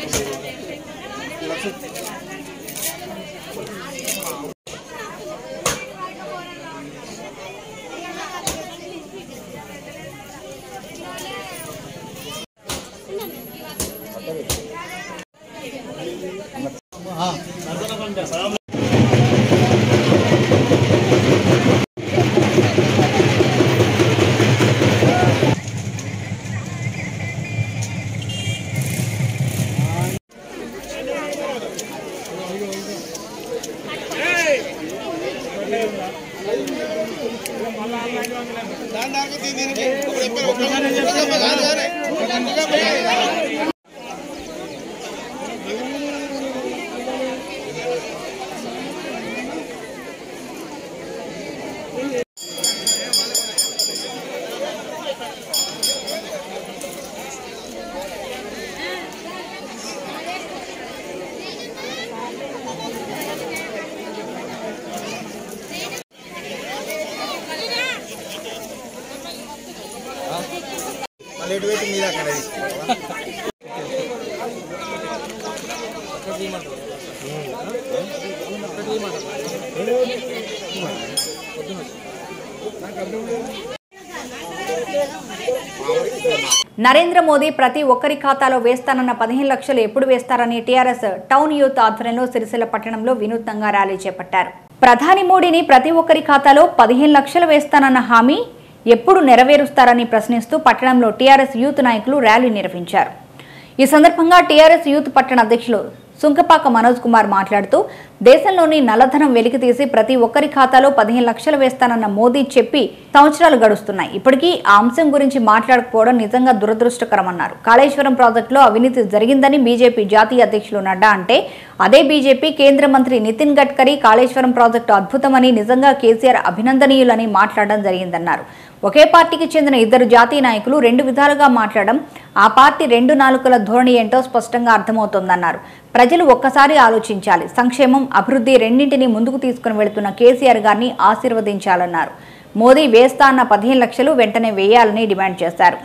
నరేంద్ర మోదీ ప్రతి ఒక్కరి ఖాతాలో వేస్తానన్న పదిహేను లక్షలు ఎప్పుడు వేస్తారని టీఆర్ఎస్ టౌన్ యూత్ ఆధ్వర్యంలో సిరిసిల్ల పట్టణంలో వినూత్నంగా ర్యాలీ చేపట్టారు ప్రధాని మోడీని ప్రతి ఒక్కరి ఖాతాలో పదిహేను లక్షలు వేస్తానన్న హామీ ఎప్పుడు నెరవేరుస్తారని ప్రశ్నిస్తూ పట్టణంలో టీఆర్ఎస్ యూత్ నాయకులు ర్యాలీ నిర్వహించారు ఈ సందర్భంగా టీఆర్ఎస్ యూత్ పట్టణ అధ్యక్షులు సుంకపాక మనోజ్ కుమార్ మాట్లాడుతూ దేశంలోని నల్లధనం వెలికితీసి ప్రతి ఒక్కరి ఖాతాలో పదిహేను లక్షలు వేస్తానన్న మోదీ చెప్పి సంవత్సరాలు గడుస్తున్నాయి ఇప్పటికీ ఆ అంశం గురించి మాట్లాడకపోవడం నిజంగా దురదృష్టకరమన్నారు కాళేశ్వరం ప్రాజెక్టులో అవినీతి జరిగిందని బీజేపీ జాతీయ అధ్యక్షులు నడ్డా అంటే అదే బీజేపీ కేంద్ర మంత్రి నితిన్ గడ్కరీ కాళేశ్వరం ప్రాజెక్టు అద్భుతమని నిజంగా కేసీఆర్ అభినందనీయులని మాట్లాడడం జరిగిందన్నారు ఒకే పార్టీకి చెందిన ఇద్దరు జాతీయ నాయకులు రెండు విధాలుగా మాట్లాడడం ఆ పార్టీ రెండు నాలుకల ధోరణి ఏంటో స్పష్టంగా అర్థమవుతోందన్నారు ప్రజలు ఒక్కసారి ఆలోచించాలి సంక్షేమం అభివృద్ధి రెండింటినీ ముందుకు తీసుకుని వెళుతున్న కేసీఆర్ గారిని ఆశీర్వదించాలన్నారు మోదీ వేస్తా అన్న పదిహేను లక్షలు వెంటనే వేయాలని డిమాండ్ చేశారు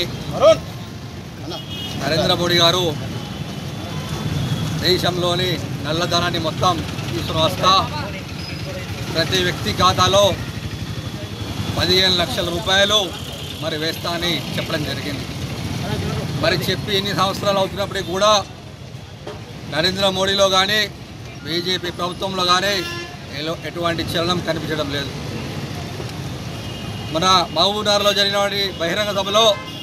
నరేంద్ర మోడీ గారు దేశంలోని నల్లధనాన్ని మొత్తం తీసుకుని వస్తా ప్రతి వ్యక్తి ఖాతాలో పదిహేను లక్షల రూపాయలు మరి వేస్తా అని చెప్పడం జరిగింది మరి చెప్పి ఎన్ని సంవత్సరాలు అవుతున్నప్పటికీ కూడా నరేంద్ర మోడీలో కానీ బీజేపీ ప్రభుత్వంలో కానీ ఎలో- ఎటువంటి చలనం కనిపించడం లేదు మన మహబూబ్నగర్లో జరిగిన బహిరంగ సభలో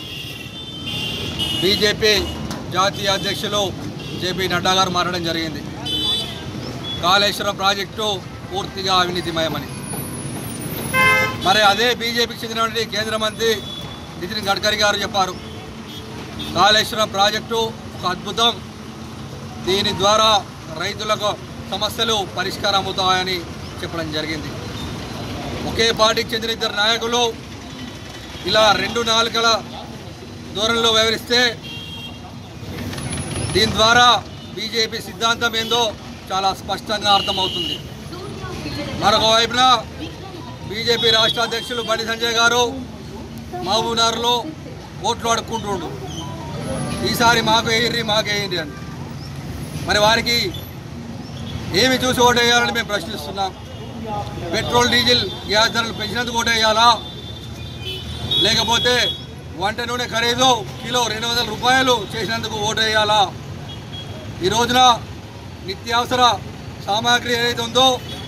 బీజేపీ జాతీయ అధ్యక్షులు జేపీ నడ్డా గారు మారడం జరిగింది కాళేశ్వరం ప్రాజెక్టు పూర్తిగా అవినీతిమయమని మరి అదే బీజేపీకి చెందినటువంటి కేంద్ర మంత్రి నితిన్ గడ్కరీ గారు చెప్పారు కాళేశ్వరం ప్రాజెక్టు ఒక అద్భుతం దీని ద్వారా రైతులకు సమస్యలు పరిష్కారం అవుతాయని చెప్పడం జరిగింది ఒకే పార్టీకి చెందిన ఇద్దరు నాయకులు ఇలా రెండు నాలుకల దూరంలో వ్యవహరిస్తే దీని ద్వారా బీజేపీ సిద్ధాంతం ఏందో చాలా స్పష్టంగా అర్థమవుతుంది మరొక వైపున బీజేపీ రాష్ట్ర అధ్యక్షులు బండి సంజయ్ గారు మహబూబ్నగర్లో ఓట్లు అడుక్కుంటుండు ఈసారి మాకు వేయండి మాకు వేయండి అని మరి వారికి ఏమి చూసి ఓటు వేయాలని మేము ప్రశ్నిస్తున్నాం పెట్రోల్ డీజిల్ గ్యాస్ ధరలు పెంచినందుకు ఓటు వేయాలా లేకపోతే వంట నూనె ఖరీదు కిలో రెండు వందల రూపాయలు చేసినందుకు ఓటు వేయాలా ఈ రోజున నిత్యావసర సామాగ్రి ఏదైతే ఉందో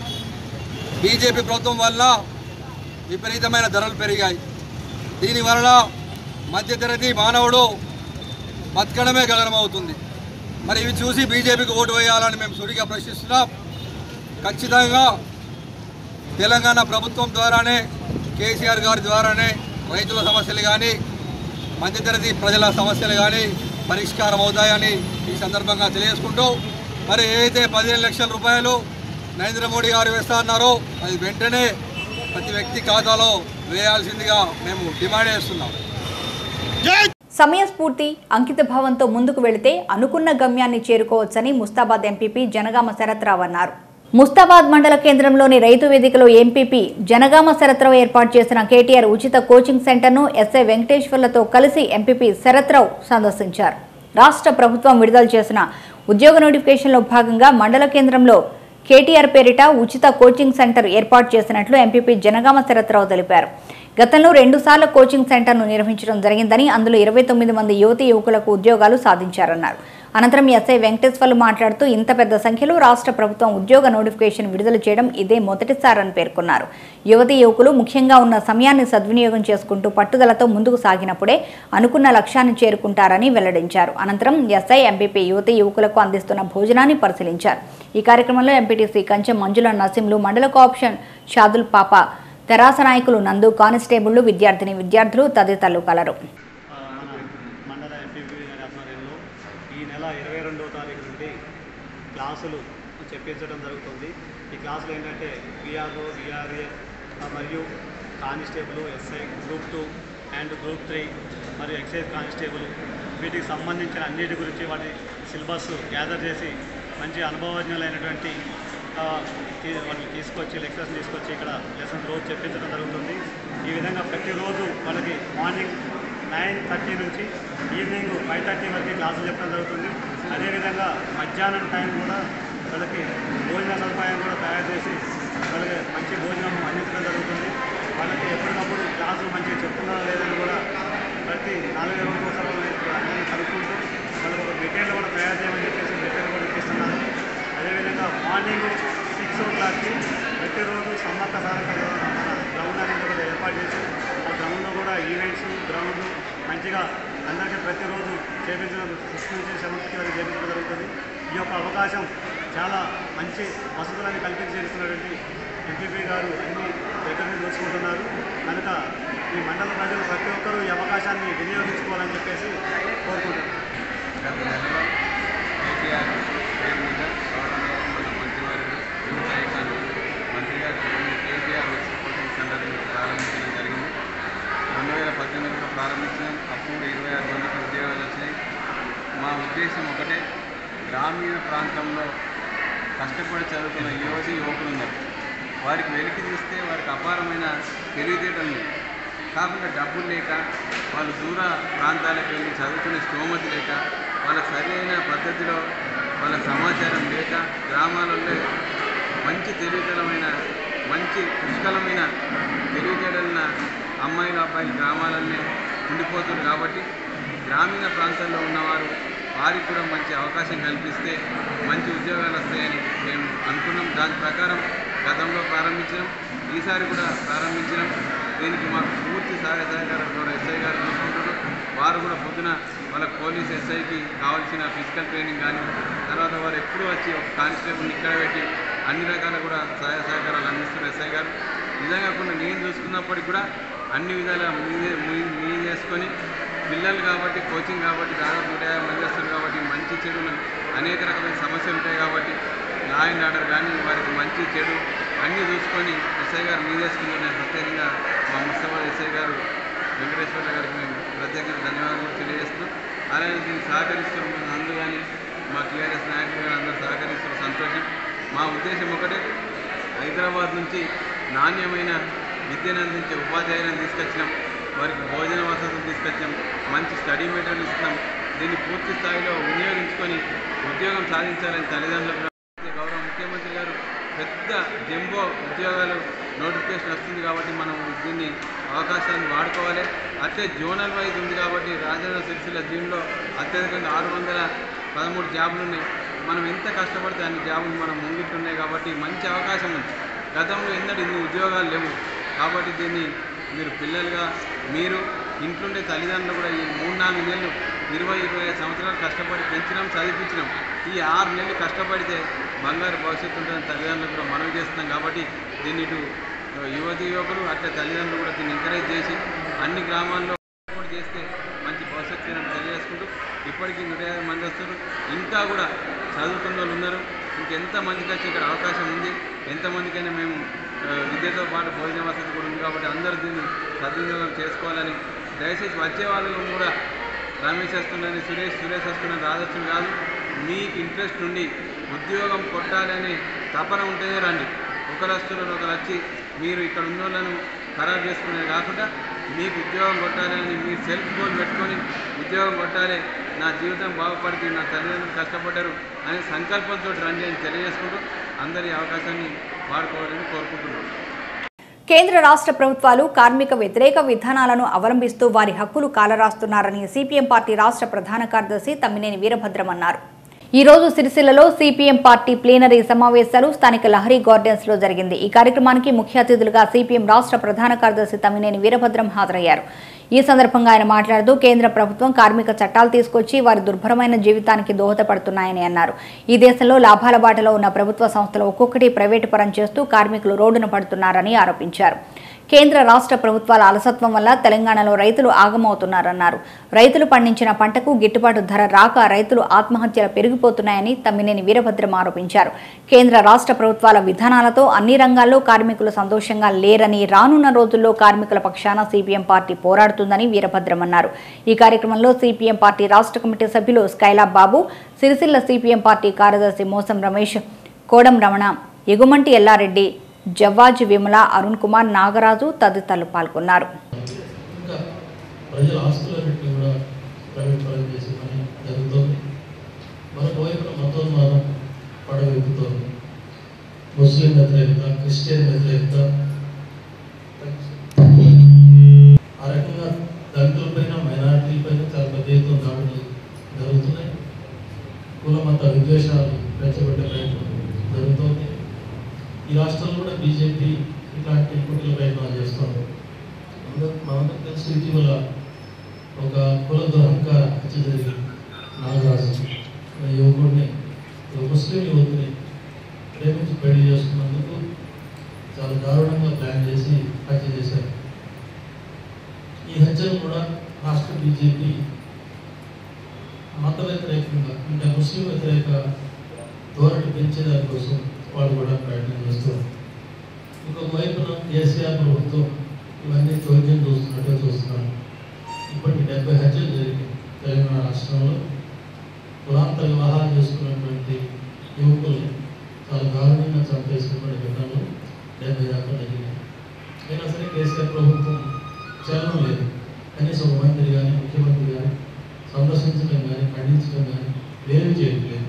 బీజేపీ ప్రభుత్వం వల్ల విపరీతమైన ధరలు పెరిగాయి దీని వలన మధ్యతరగతి మానవుడు బతకడమే గగనమవుతుంది మరి ఇవి చూసి బీజేపీకి ఓటు వేయాలని మేము సుడిగా ప్రశ్నిస్తున్నాం ఖచ్చితంగా తెలంగాణ ప్రభుత్వం ద్వారానే కేసీఆర్ గారి ద్వారానే రైతుల సమస్యలు కానీ మధ్యతరగతి ప్రజల సమస్యలు కానీ పరిష్కారం అవుతాయని ఈ సందర్భంగా తెలియజేసుకుంటూ మరి ఏదైతే పదిహేను లక్షల రూపాయలు నరేంద్ర మోడీ గారు వేస్తా అన్నారో అది వెంటనే ప్రతి వ్యక్తి ఖాతాలో వేయాల్సిందిగా మేము డిమాండ్ చేస్తున్నాం సమయస్ఫూర్తి అంకిత భావంతో ముందుకు వెళితే అనుకున్న గమ్యాన్ని చేరుకోవచ్చని ముస్తాబాద్ ఎంపీపీ జనగామ శరత్రావు అన్నారు ముస్తాబాద్ మండల కేంద్రంలోని రైతు వేదికలో ఎంపీపీ జనగామ శరత్రావు ఏర్పాటు చేసిన కేటీఆర్ ఉచిత కోచింగ్ సెంటర్ను ఎస్ఐ వెంకటేశ్వర్లతో కలిసి ఎంపీపీ శరత్రావు సందర్శించారు రాష్ట్ర ప్రభుత్వం విడుదల చేసిన ఉద్యోగ నోటిఫికేషన్లో భాగంగా మండల కేంద్రంలో కేటీఆర్ పేరిట ఉచిత కోచింగ్ సెంటర్ ఏర్పాటు చేసినట్లు ఎంపీపీ జనగామ శరత్రావు తెలిపారు గతంలో రెండుసార్లు కోచింగ్ సెంటర్ను నిర్వహించడం జరిగిందని అందులో ఇరవై తొమ్మిది మంది యువతి యువకులకు ఉద్యోగాలు సాధించారన్నారు అనంతరం ఎస్ఐ వెంకటేశ్వర్లు మాట్లాడుతూ ఇంత పెద్ద సంఖ్యలో రాష్ట్ర ప్రభుత్వం ఉద్యోగ నోటిఫికేషన్ విడుదల చేయడం ఇదే మొదటిసారని పేర్కొన్నారు యువతి యువకులు ముఖ్యంగా ఉన్న సమయాన్ని సద్వినియోగం చేసుకుంటూ పట్టుదలతో ముందుకు సాగినప్పుడే అనుకున్న లక్ష్యాన్ని చేరుకుంటారని వెల్లడించారు అనంతరం ఎస్ఐ ఎంపీపీ యువతి యువకులకు అందిస్తున్న భోజనాన్ని పరిశీలించారు ఈ కార్యక్రమంలో ఎంపీటీసీ కంచెం మంజుల నరసింహులు మండల కోఆప్షన్ షాదుల్ పాప తెరాస నాయకులు నందు కానిస్టేబుళ్లు విద్యార్థిని విద్యార్థులు తదితరులు కలరు మండల ఎంపీపీ గారి ఆధ్వర్యంలో ఈ నెల ఇరవై రెండవ తారీఖు నుండి క్లాసులు చెప్పించడం జరుగుతుంది ఈ క్లాసులు ఏంటంటే విఆర్ఓ విఆర్ఏ మరియు constable SI group two and group three మరియు ఎక్సైజ్ కానిస్టేబుల్ వీటికి సంబంధించిన అన్నిటి గురించి వాటి సిలబస్ గ్యాదర్ చేసి మంచి అనుభవజ్ఞులైనటువంటి ఆ, తీ- వాళ్ళని తీసుకొచ్చి లెక్చర్స్ తీసుకొచ్చి ఇక్కడ లెసన్స్ రోజు చెప్పించడం జరుగుతుంది ఈ విధంగా ప్రతిరోజు వాళ్ళకి మార్నింగ్ నైన్ థర్టీ నుంచి ఈవినింగ్ ఫైవ్ థర్టీ వరకు క్లాసులు చెప్పడం జరుగుతుంది అదేవిధంగా మధ్యాహ్నం టైం కూడా వాళ్ళకి భోజన సదుపాయం కూడా తయారు చేసి వాళ్ళకి మంచి భోజనం అందించడం జరుగుతుంది వాళ్ళకి ఎప్పటికప్పుడు క్లాసులు మంచిగా చెప్తున్నారా లేదని కూడా ప్రతి నాలుగు రోజుల కోసం అందరినీ కలుపుకుంటూ వాళ్ళకి ఒక మెటీరియల్ కూడా తయారు చేయమని చెప్పేసి మెటీరియల్ కూడా ఇప్పిస్తున్నారు అదేవిధంగా మార్నింగ్ సిక్స్ ఓ క్లాక్కి ప్రతిరోజు సమ్మక్క సారక మన గ్రౌండ్ అనేది కూడా ఏర్పాటు చేసి ఆ గ్రౌండ్లో కూడా ఈవెంట్స్ గ్రౌండ్ మంచిగా అందరికీ ప్రతిరోజు చేపించడం సిక్స్ నుంచి సెవెంత్కి వరకు చేపించడం జరుగుతుంది ఈ యొక్క అవకాశం చాలా మంచి వసతులను కల్పించి చేస్తున్నటువంటి ఎంపీపీ గారు అన్ని దగ్గర నుంచి చూసుకుంటున్నారు కనుక ఈ మండల ప్రజలు ప్రతి ఒక్కరూ ఈ అవకాశాన్ని వినియోగించుకోవాలని చెప్పేసి కోరుకుంటున్నారు గత నెలలో కేటీఆర్ పేరు మీద గవర్నర్ మన మంత్రివర్యులు వ్యవసాయకాలు మంత్రి గారి పేరు మీద కేటీఆర్ వచ్చి కోచింగ్ సెంటర్ని ప్రారంభించడం జరిగింది రెండు వేల పద్దెనిమిదిలో ప్రారంభించిన అప్పుడు ఇరవై ఆరు మందికి ఉద్యోగాలు వచ్చినాయి మా ఉద్దేశం ఒకటే గ్రామీణ ప్రాంతంలో కష్టపడి చదువుతున్న యువతి యువకులు ఉన్నారు వారికి వెలికి తీస్తే వారికి అపారమైన తెలివితేటలు ఉన్నాయి కాకుండా డబ్బులు లేక వాళ్ళు దూర ప్రాంతాలకు వెళ్ళి చదువుకునే స్తోమతి లేక వాళ్ళకి సరైన పద్ధతిలో వాళ్ళ సమాచారం లేక గ్రామాలలో మంచి తెలివితేటలమైన మంచి పుష్కలమైన తెలివితేటలైన అమ్మాయిలు అబ్బాయిలు గ్రామాలనే ఉండిపోతుంది కాబట్టి గ్రామీణ ప్రాంతాల్లో ఉన్నవారు వారికి కూడా మంచి అవకాశం కల్పిస్తే మంచి ఉద్యోగాలు వస్తాయని మేము అనుకున్నాం దాని ప్రకారం గతంలో ప్రారంభించినాం ఈసారి కూడా ప్రారంభించినాం దీనికి మాకు పూర్తి సహాయ సహకారం కూడా ఎస్ఐ గారు చూసుకుంటారు వారు కూడా పొద్దున వాళ్ళ పోలీస్ ఎస్ఐకి కావాల్సిన ఫిజికల్ ట్రైనింగ్ కానీ తర్వాత వారు ఎప్పుడు వచ్చి ఒక కానిస్టేబుల్ని ఇక్కడ పెట్టి అన్ని రకాల కూడా సహాయ సహకారాలు అందిస్తున్నారు ఎస్ఐ గారు నిజంగా కాకుండా నేను చూసుకున్నప్పటికి కూడా అన్ని విధాలుగా మీదే మీ చేసుకొని పిల్లలు కాబట్టి కోచింగ్ కాబట్టి దాదాపు నూట యాభై మంది వస్తారు కాబట్టి మంచి చెడులు అనేక రకమైన సమస్యలు ఉంటాయి కాబట్టి లా అండ్ ఆర్డర్ కానీ వారికి మంచి చెడు అన్నీ చూసుకొని ఎస్ఐ గారు మీదేసుకుని నేను ప్రత్యేకంగా మా ముస్తాబాద్ ఎస్ఐ గారు వెంకటేశ్వర గారికి మేము ప్రత్యేకంగా ధన్యవాదాలు తెలియజేస్తున్నాం అలాగే దీన్ని సహకరిస్తున్న నందు కానీ మా టీఆర్ఎస్ నాయకులు కానీ అందరూ సహకరిస్తున్న సంతోషం మా ఉద్దేశం ఒకటే హైదరాబాద్ నుంచి నాణ్యమైన విద్యను అందించే ఉపాధ్యాయులను తీసుకొచ్చినాం వారికి భోజన వసతులు తీసుకొచ్చాం మంచి స్టడీ మెటీరియల్ ఇస్తున్నాం దీన్ని పూర్తి స్థాయిలో వినియోగించుకొని ఉద్యోగం సాధించాలని తల్లిదండ్రులకు గౌరవ ముఖ్యమంత్రి గారు పెద్ద జంబో ఉద్యోగాలు నోటిఫికేషన్ వస్తుంది కాబట్టి మనం దీన్ని అవకాశాన్ని వాడుకోవాలి అట్లే జోనల్ వైజ్ ఉంది కాబట్టి రాజేంద్ర సిరిసిల్ల దీనిలో అత్యధికంగా ఆరు వందల పదమూడు జాబులు ఉన్నాయి మనం ఎంత కష్టపడితే అన్ని జాబులు మనం ముంగిట్టున్నాయి కాబట్టి మంచి అవకాశం ఉంది గతంలో ఎన్నడూ ఇన్ని ఉద్యోగాలు లేవు కాబట్టి దీన్ని మీరు పిల్లలుగా మీరు ఇంట్లోండే తల్లిదండ్రులు కూడా ఈ మూడు నాలుగు నెలలు ఇరవై ఇరవై ఐదు సంవత్సరాలు కష్టపడి పెంచినాం చదివించినాం ఈ ఆరు నెలలు కష్టపడితే బంగారు భవిష్యత్తు ఉంటుందని తల్లిదండ్రులు కూడా మనవి చేస్తున్నాం కాబట్టి దీన్ని ఇటు యువతి యువకులు అట్లా తల్లిదండ్రులు కూడా దీన్ని ఎంకరేజ్ చేసి అన్ని గ్రామాల్లో సపోర్ట్ చేస్తే మంచి భవిష్యత్తు ఉందని తెలియజేసుకుంటూ ఇప్పటికీ నూట యాభై మంది వస్తారు ఇంకా కూడా చదువుకున్న వాళ్ళు ఉన్నారు ఇంకెంత మందికి వచ్చి ఇక్కడ అవకాశం ఉంది ఎంతమందికైనా మేము ఆ, విద్యతో పాటు భోజన వసతి కూడా ఉంది కాబట్టి అందరూ దీన్ని సద్వినియోగం చేసుకోవాలని దయచేసి వచ్చే వాళ్ళు కూడా రమేష్ వస్తుందని సురేష్ సురేష్ వస్తుందని రాదొచ్చుని కాదు మీకు ఇంట్రెస్ట్ నుండి ఉద్యోగం కొట్టాలని తపన ఉంటేనే రండి ఒకరు వస్తున్నారు ఒకరు వచ్చి మీరు ఇక్కడ ఉన్న వాళ్ళను ఖరాబ్ చేసుకునేది కాకుండా మీకు ఉద్యోగం కొట్టాలని మీరు సెల్ఫ్ గోల్ పెట్టుకొని ఉద్యోగం కొట్టాలి నా జీవితం బాగుపడితే నా తల్లిదండ్రులు కష్టపడ్డారు అనే సంకల్పంతో రండి అని తెలియజేసుకుంటూ అందరి అవకాశాన్ని వాడుకోవాలని కోరుకుంటున్నాను కేంద్ర రాష్ట్ర ప్రభుత్వాలు కార్మిక వ్యతిరేక విధానాలను అవలంబిస్తూ వారి హక్కులు కాలరాస్తున్నారని సిపిఎం పార్టీ రాష్ట్ర ప్రధాన కార్యదర్శి తమ్మినేని వీరభద్రం అన్నారు ఈ రోజు సిరిసిల్లలో సిపిఎం పార్టీ ప్లీనరీ సమావేశాలు స్థానిక లహరి గార్డెన్స్ లో జరిగింది ఈ కార్యక్రమానికి ముఖ్య అతిథులుగా సిపిఎం రాష్ట్ర ప్రధాన కార్యదర్శి తమ్మినేని వీరభద్రం హాజరయ్యారు ఈ సందర్భంగా ఆయన మాట్లాడుతూ కేంద్ర ప్రభుత్వం కార్మిక చట్టాలు తీసుకొచ్చి వారి దుర్భరమైన జీవితానికి దోహదపడుతున్నాయని అన్నారు ఈ దేశంలో లాభాల బాటలో ఉన్న ప్రభుత్వ సంస్థలు ఒక్కొక్కటి ప్రైవేటు పరం చేస్తూ కార్మికులు రోడ్డున పడుతున్నారని ఆరోపించారు కేంద్ర రాష్ట్ర ప్రభుత్వాల అలసత్వం వల్ల తెలంగాణలో రైతులు ఆగమవుతున్నారన్నారు రైతులు పండించిన పంటకు గిట్టుబాటు ధర రాక రైతులు ఆత్మహత్యలు పెరిగిపోతున్నాయని తమ్మినేని వీరభద్రం ఆరోపించారు కేంద్ర రాష్ట్ర ప్రభుత్వాల విధానాలతో అన్ని రంగాల్లో కార్మికులు సంతోషంగా లేరని రానున్న రోజుల్లో కార్మికుల పక్షాన సిపిఎం పార్టీ పోరాడుతుందని వీరభద్రం అన్నారు ఈ కార్యక్రమంలో సిపిఎం పార్టీ రాష్ట్ర కమిటీ సభ్యులు స్కైలా బాబు సిరిసిల్ల సిపిఎం పార్టీ కార్యదర్శి మోసం రమేష్ కోడం రమణ ఎగుమంటి ఎల్లారెడ్డి జవ్వాజి విమల అరుణ్ కుమార్ నాగరాజు తదితరులు పాల్గొన్నారు ప్రజల ఆస్తులన్నింటినీ కూడా ప్రైవేట్ పరం చేసే పని జరుగుతోంది మరొక వైపున మతోన్మాదం పడవెక్కుతోంది ముస్లిం వ్యతిరేకత క్రిస్టియన్ వ్యతిరేకత ఆ రకంగా దళితులపైన మైనారిటీలపైన చాలా పెద్ద ఎత్తున దాడులు జరుగుతున్నాయి కుల మత విద్వేషాలు రెచ్చగొట్టే ప్రయత్నం జరుగుతోంది ఈ రాష్ట్రంలో కూడా బీజేపీ ఇట్లాంటి కుట్రల ప్రయత్నాలు చేస్తుంది అందరూ- మనందరికీ తెలుసు ఇటీవల ఒక కుల దురహంకార హత్య జరిగింది నాగరాజు అనే యువకుడిని ఒక ముస్లిం యువతిని ప్రేమించి పెళ్లి చేసుకున్నందుకు చాలా దారుణంగా ప్లాన్ చేసి హత్య చేశారు ఈ హత్యను కూడా రాష్ట్ర బీజేపీ మత వ్యతిరేకంగా అంటే ముస్లిం వ్యతిరేక ధోరణి పెంచేదాని కోసం వాళ్ళు కూడా ప్రయత్నం చేస్తారు ఇంకొక వైపున కేసీఆర్ ప్రభుత్వం ఇవన్నీ చోద్యం చూస్తున్నట్టే చూస్తున్నారు ఇప్పటికి డెబ్బై హత్యలు జరిగింది తెలంగాణ రాష్ట్రంలో కులాంత వివాహాలు చేసుకున్నటువంటి యువకులు చాలా దారుణంగా చంపేసినటువంటి ఘటనలు డెబ్బై దాకా జరిగినాయి అయినా సరే కేసీఆర్ ప్రభుత్వం చలనం లేదు కనీసం ఒక మంత్రి కానీ ముఖ్యమంత్రి కానీ సందర్శించడం కానీ ఖండించడం కానీ వేరు చేయట్లేదు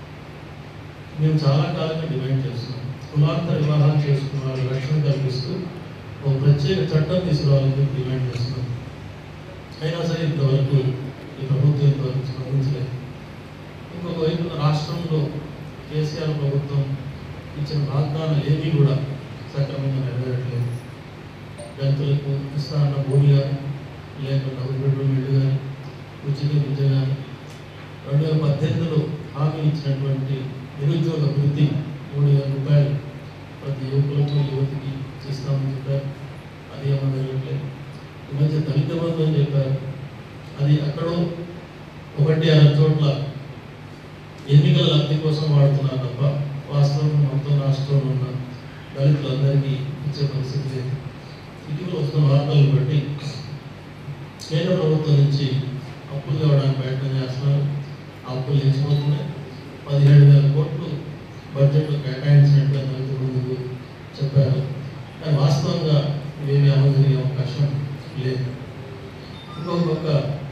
మేము చాలా కాలంగా డిమాండ్ చేస్తున్నాం కులాంతర వివాహాలు చేసుకున్న వాళ్ళ రక్షణ కల్పిస్తూ ఒక ప్రత్యేక చట్టం తీసుకురావాలని చెప్పి డిమాండ్ చేస్తున్నాం అయినా సరే ఇంతవరకు ఈ ప్రభుత్వం ఇంతవరకు స్పందించలేదు ఇంకొక వైపున రాష్ట్రంలో కేసీఆర్ ప్రభుత్వం ఇచ్చిన వాగ్దానాలు ఏమీ కూడా సక్రమంగా నెరవేరట్లేదు దళితులకు ఇస్తా అన్న భూమి కానీ లేక డబుల్ బెడ్రూమ్ ఇల్లు కానీ ఉచిత విద్య కానీ రెండు వేల పద్దెనిమిదిలో హామీ ఇచ్చినటువంటి నిరుద్యోగ వృత్తి మూడు వేల రూపాయలు ప్రతి యువకులకు యువతికి ఇస్తామని చెప్పారు అది ఏమన్నా జరగట్లేదు ఈ మధ్య దళిత బంధు అని చెప్పారు అది అక్కడో ఒకటి అర చోట్ల ఎన్నికల లబ్ధి కోసం వాడుతున్నారు తప్ప వాస్తవం మొత్తం రాష్ట్రంలో ఉన్న దళితులందరికీ ఇచ్చే పరిస్థితి లేదు ఇటీవల వస్తున్న వార్తలను బట్టి కేంద్ర ప్రభుత్వం నుంచి అప్పులు తేవడానికి ప్రయత్నం చేస్తున్నారు ఆ అప్పులు లేచిపోతున్నాయి పదిహేడు వేల కోట్లు బడ్జెట్లో కేటాయించినట్టుగా దళిత ముందుకు చెప్పారు కానీ వాస్తవంగా ఇవేమీ అమలు జరిగే అవకాశం లేదు ఇంకొక పక్క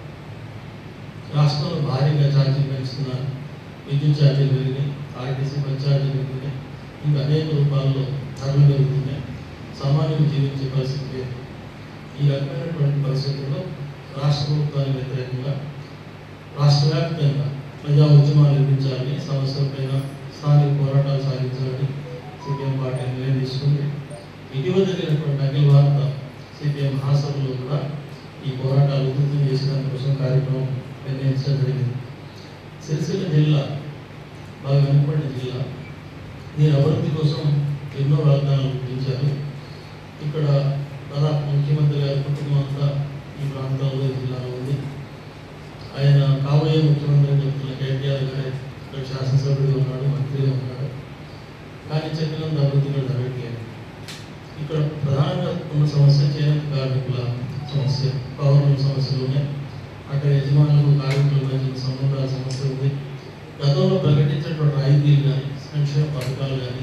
రాష్ట్రంలో భారీగా ఛార్జీలు పెంచుతున్నారు విద్యుత్ ఛార్జీలు పెరిగినాయి ఆర్టీసీ బస్ ఛార్జీలు పెరిగినాయి ఇంకా అనేక రూపాల్లో ధరలు పెరుగుతున్నాయి సామాన్యులు జీవించే పరిస్థితి లేదు ఈ రకమైనటువంటి పరిస్థితుల్లో రాష్ట్ర ప్రభుత్వానికి వ్యతిరేకంగా రాష్ట్ర వ్యాప్తంగా ప్రజా ఉద్యమాలు నిర్మించాలని సమస్యలపైన స్థానిక పోరాటాలు సాగించాలని సిపిఎం పార్టీ నిర్ణయం తీసుకుంది ఇటీవల జరిగినటువంటి అఖిల భారత సిపిఎం హాసంలో కూడా ఈ పోరాటాలు ఉధృతం చేసేదాని కోసం కార్యక్రమం నిర్ణయించడం జరిగింది సిరిసిల్ల జిల్లా బాగా వెనుకబడిన జిల్లా దీని అభివృద్ధి కోసం ఎన్నో వాగ్దానాలు గుర్తించారు ఇక్కడ దాదాపు ముఖ్యమంత్రి గారి కుటుంబం అంతా ఈ ప్రాంతంలో ఈ జిల్లాలో ఉంది ఆయన కాబోయే ముఖ్యమంత్రి అని చెప్తున్న కేటీఆర్ గారే ఇక్కడ శాసనసభ్యుడిగా ఉన్నాడు మంత్రిగా ఉన్నాడు కానీ చెప్పినంత అభివృద్ధి కూడా జరగట్లేదు ఇక్కడ ప్రధానంగా ఉన్న సమస్య చేనేత కార్మికుల సమస్య పౌరుల సమస్యలు ఉన్నాయి అక్కడ యజమానులకు కార్మికుల మధ్య సంబంధాల సమస్య ఉంది గతంలో ప్రకటించినటువంటి రాయితీలు కానీ సంక్షేమ పథకాలు కానీ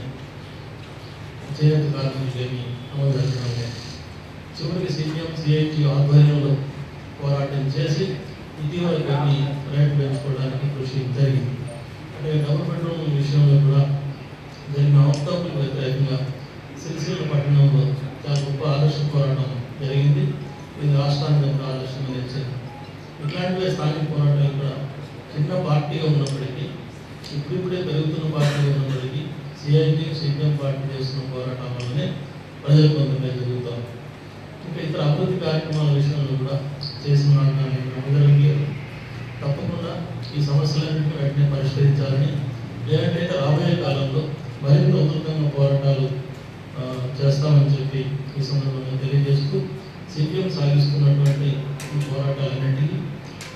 చేనేత కార్మికులు ఏమి అమలు జరగడం లేదు చివరికి సిపిఎం సిఐటి ఆధ్వర్యంలో పోరాటం చేసి ఇటీవల కొన్ని రేట్లు పెంచుకోవడానికి కృషి జరిగింది అంటే డబుల్ బెడ్రూమ్ విషయంలో కూడా జరిగిన అవతాపులకు వ్యతిరేకంగా సిరిసిల్ల పట్టణంలో చాలా గొప్ప ఆదర్శ పోరాటం జరిగింది ఇది రాష్ట్రానికి ఒక ఆదర్శంగా నిలిచింది ఇట్లాంటివే స్థానిక పోరాటాలు కూడా చిన్న పార్టీగా ఉన్నప్పటికీ ఇప్పుడిప్పుడే పెరుగుతున్న పార్టీగా ఉన్నప్పటికీ సిఐటి సిపిఎం పార్టీ చేస్తున్న పోరాటం వల్లనే ప్రజలు కొంతమే జరుగుతాం ఇంకా ఇతర అభివృద్ధి కార్యక్రమాల విషయంలో కూడా చేసిన వాటిని నమ్మగలిగారు తప్పకుండా ఈ సమస్యలన్నింటినీ వెంటనే పరిష్కరించాలని లేదంటే రాబోయే కాలంలో మరింత ఉధృతంగా పోరాటాలు ఆ, చేస్తామని చెప్పి ఈ సందర్భంగా తెలియ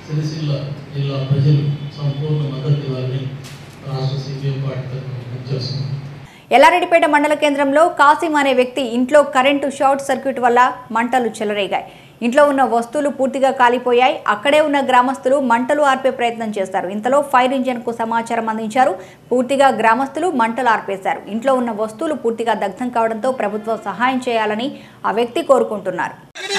సిరిసిల్ల జిల్లా ప్రజలు సంపూర్ణ మద్దతు ఇవ్వాలని రాష్ట్ర సిపిఎం పార్టీ తరఫున విజ్ఞప్తి చేస్తున్నాను ఎల్లారెడ్డిపేట మండల కేంద్రంలో కాసిం అనే వ్యక్తి ఇంట్లో కరెంటు షార్ట్ సర్క్యూట్ వల్ల మంటలు చెలరేగాయి ఇంట్లో ఉన్న వస్తువులు పూర్తిగా కాలిపోయాయి అక్కడే ఉన్న గ్రామస్తులు మంటలు ఆర్పే ప్రయత్నం చేస్తారు ఇంతలో ఫైర్ ఇంజిన్ కు సమాచారం అందించారు పూర్తిగా గ్రామస్తులు మంటలు ఆర్పేశారు ఇంట్లో ఉన్న వస్తువులు పూర్తిగా దగ్ధం కావడంతో ప్రభుత్వం సహాయం చేయాలని ఆ వ్యక్తి కోరుకుంటున్నారు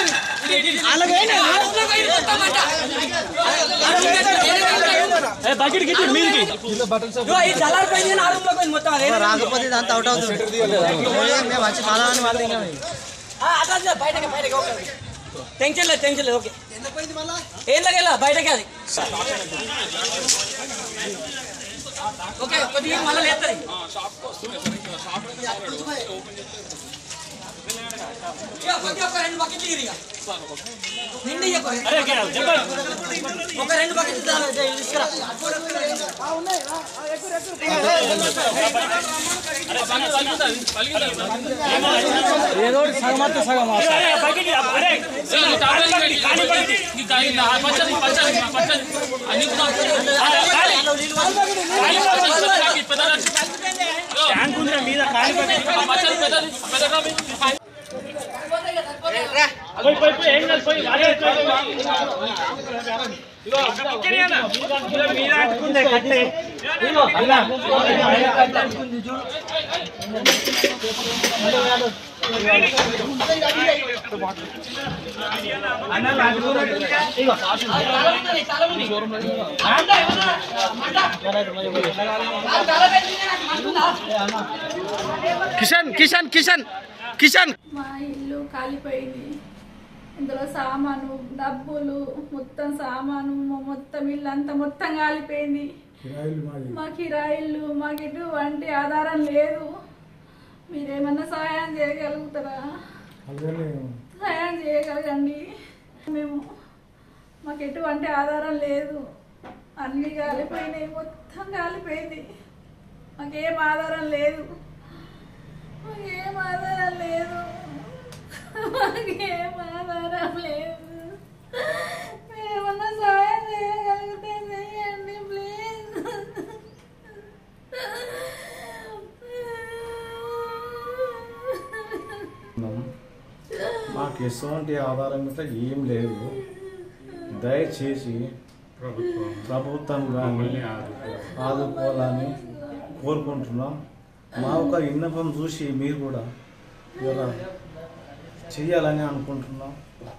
రాకపోతే ఇదంతా అవుట్ అవుతుంది మేము వచ్చి కాలాన్ని వాళ్ళు బయటకి బయటకి ఓకే టెన్షన్ లేదు టెన్షన్ లేదు ఓకే ఏం లగేలా బయటకి అది ఓకే కొద్దిగా మళ్ళీ లేస్తుంది ఇక కొద్దిగా ఒక రెండు బకెట్లు ఇయ్యి ఇక. నిండి ఇయ్య కొద్దిగా. ఒక రెండు బకెట్లు చాలు, ఇది తీసుకురా ఏదో సగం వస్తే సగం కిషన్ కిషన్ కిషన్ కిషన్ మా ఇల్లు కాలిపోయింది ఇందులో సామాను డబ్బులు మొత్తం సామాను మా మొత్తం ఇల్లు అంతా మొత్తం కాలిపోయింది మా కిరాయిల్లు మాకు ఎటువంటి ఆధారం లేదు మీరేమన్నా సహాయం చేయగలుగుతారా సహాయం చేయగలగండి మేము మాకు ఎటువంటి ఆధారం లేదు అన్నీ కాలిపోయినాయి మొత్తం కాలిపోయింది మాకేం ఆధారం లేదు మాకేం ఆధారం లేదు మాకేం ఆధారం లేదు మీరేమన్నా సహాయం చేయగలిగితే చేయండి ప్లీజ్ మాకు ఎటువంటి ఆధారం మీద ఏం లేదు దయచేసి ప్రభుత్వం ప్రభుత్వం కానీ మమ్మల్ని ఆదుకోవాలి. ఆదుకోవాలని కోరుకుంటున్నాం మా ఒక విన్నపం చూసి మీరు కూడా ఇలా చేయాలని అనుకుంటున్నాం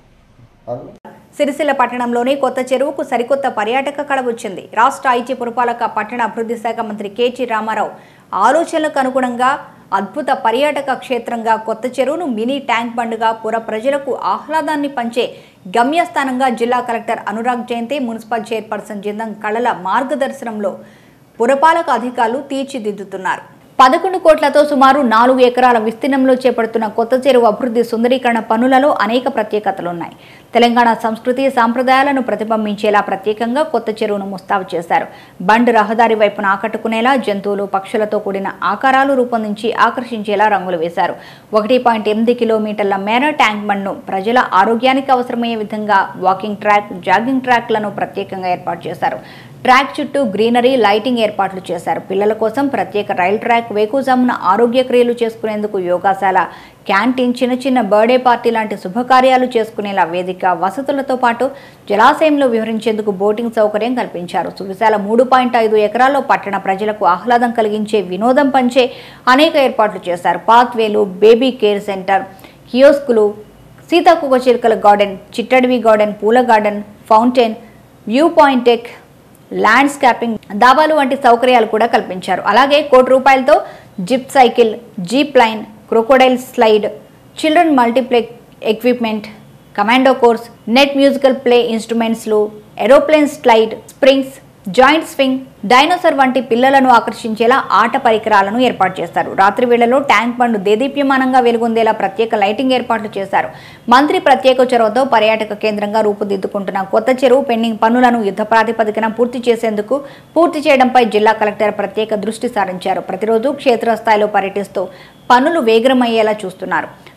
సిరిసిల్ల పట్టణంలోని కొత్త చెరువుకు సరికొత్త పర్యాటక కళ వచ్చింది రాష్ట్ర ఐటీ పురపాలక పట్టణ అభివృద్ధి శాఖ మంత్రి కేటీ రామారావు ఆలోచనలకు అనుగుణంగా అద్భుత పర్యాటక క్షేత్రంగా కొత్త చెరువును మినీ ట్యాంక్ బండ్గా పుర ప్రజలకు ఆహ్లాదాన్ని పంచే గమ్యస్థానంగా జిల్లా collector Anurag Jayanti municipal chairperson Jindam కళల మార్గదర్శనంలో పురపాలక అధికారులు తీర్చిదిద్దుతున్నారు పదకొండు కోట్లతో సుమారు నాలుగు ఎకరాల విస్తీర్ణంలో చేపడుతున్న కొత్త చెరువు అభివృద్ధి సుందరీకరణ పనులలో అనేక ప్రత్యేకతలున్నాయి తెలంగాణ సంస్కృతి సాంప్రదాయాలను ప్రతిబింబించేలా ప్రత్యేకంగా కొత్త చెరువును ముస్తాబు చేశారు బండ్ రహదారి వైపున ఆకట్టుకునేలా జంతువులు పక్షులతో కూడిన ఆకారాలు రూపొందించి ఆకర్షించేలా రంగులు వేశారు ఒకటి పాయింట్ ఎనిమిది కిలోమీటర్ల మేర ట్యాంక్ బండ్ను ప్రజల ఆరోగ్యానికి అవసరమయ్యే విధంగా వాకింగ్ ట్రాక్ జాగింగ్ ట్రాక్లను ప్రత్యేకంగా ఏర్పాటు చేశారు ట్రాక్ చుట్టూ గ్రీనరీ లైటింగ్ ఏర్పాట్లు చేశారు పిల్లల కోసం ప్రత్యేక రైల్ ట్రాక్ వేకుజామున ఆరోగ్య క్రియలు చేసుకునేందుకు యోగాశాల క్యాంటీన్ చిన్న చిన్న బర్త్డే పార్టీ లాంటి శుభకార్యాలు చేసుకునేలా వేదిక వసతులతో పాటు జలాశయంలో వివరించేందుకు బోటింగ్ సౌకర్యం కల్పించారు సువిశాల మూడు పాయింట్ ఐదు ఎకరాల్లో పట్టణ ప్రజలకు ఆహ్లాదం కలిగించే వినోదం పంచే అనేక ఏర్పాట్లు చేశారు పాత్వేలు బేబీ కేర్ సెంటర్ కియోస్కులు సీతాకుక చిలుకల గార్డెన్ చిట్టడవి గార్డెన్ పూల garden fountain view point tech landscaping దాబాలు వంటి సౌకర్యాలు కూడా కల్పించారు అలాగే కోటి రూపాయలతో zip cycle jeep line crocodile slide children multiplex equipment commando course net musical play ఇన్స్ట్రుమెంట్స్లు aeroplane slide springs giant swing dinosaur వంటి పిల్లలను ఆకర్షించేలా ఆట పరికరాలను ఏర్పాటు చేస్తారు రాత్రి వేళలో ట్యాంక్ బండ్ దేదీప్యమానంగా వెలుగొందేలా ప్రత్యేక లైటింగ్ ఏర్పాట్లు చేశారు మంత్రి ప్రత్యేక చొరవతో పర్యాటక కేంద్రంగా రూపుదిద్దుకుంటున్న కొత్త చెరువు పెండింగ్ పనులను యుద్ధ ప్రాతిపదికన పూర్తి చేసేందుకు పూర్తి చేయడంపై జిల్లా కలెక్టర్ ప్రత్యేక దృష్టి సారించారు ప్రతిరోజు క్షేత్రస్థాయిలో పర్యటిస్తూ పనులు వేగరమయ్యేలా చూస్తున్నారు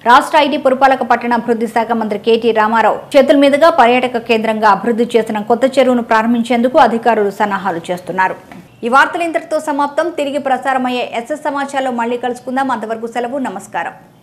రాష్ట్ర ఐటీ పురపాలక పట్టణ అభివృద్ధి శాఖ మంత్రి కేటీ రామారావు చేతుల మీదుగా పర్యాటక కేంద్రంగా అభివృద్ధి చేసిన కొత్త చెరువును ప్రారంభించేందుకు అధికారులు సన్నాహాలు చేస్తున్నారు ఈ వార్తలు ఇంతటితో సమాప్తం తిరిగి ప్రసారమయ్యే ఎస్ఎస్ సమాచారంలో మళ్ళీ కలుసుకుందాం అంతవరకు సెలవు నమస్కారం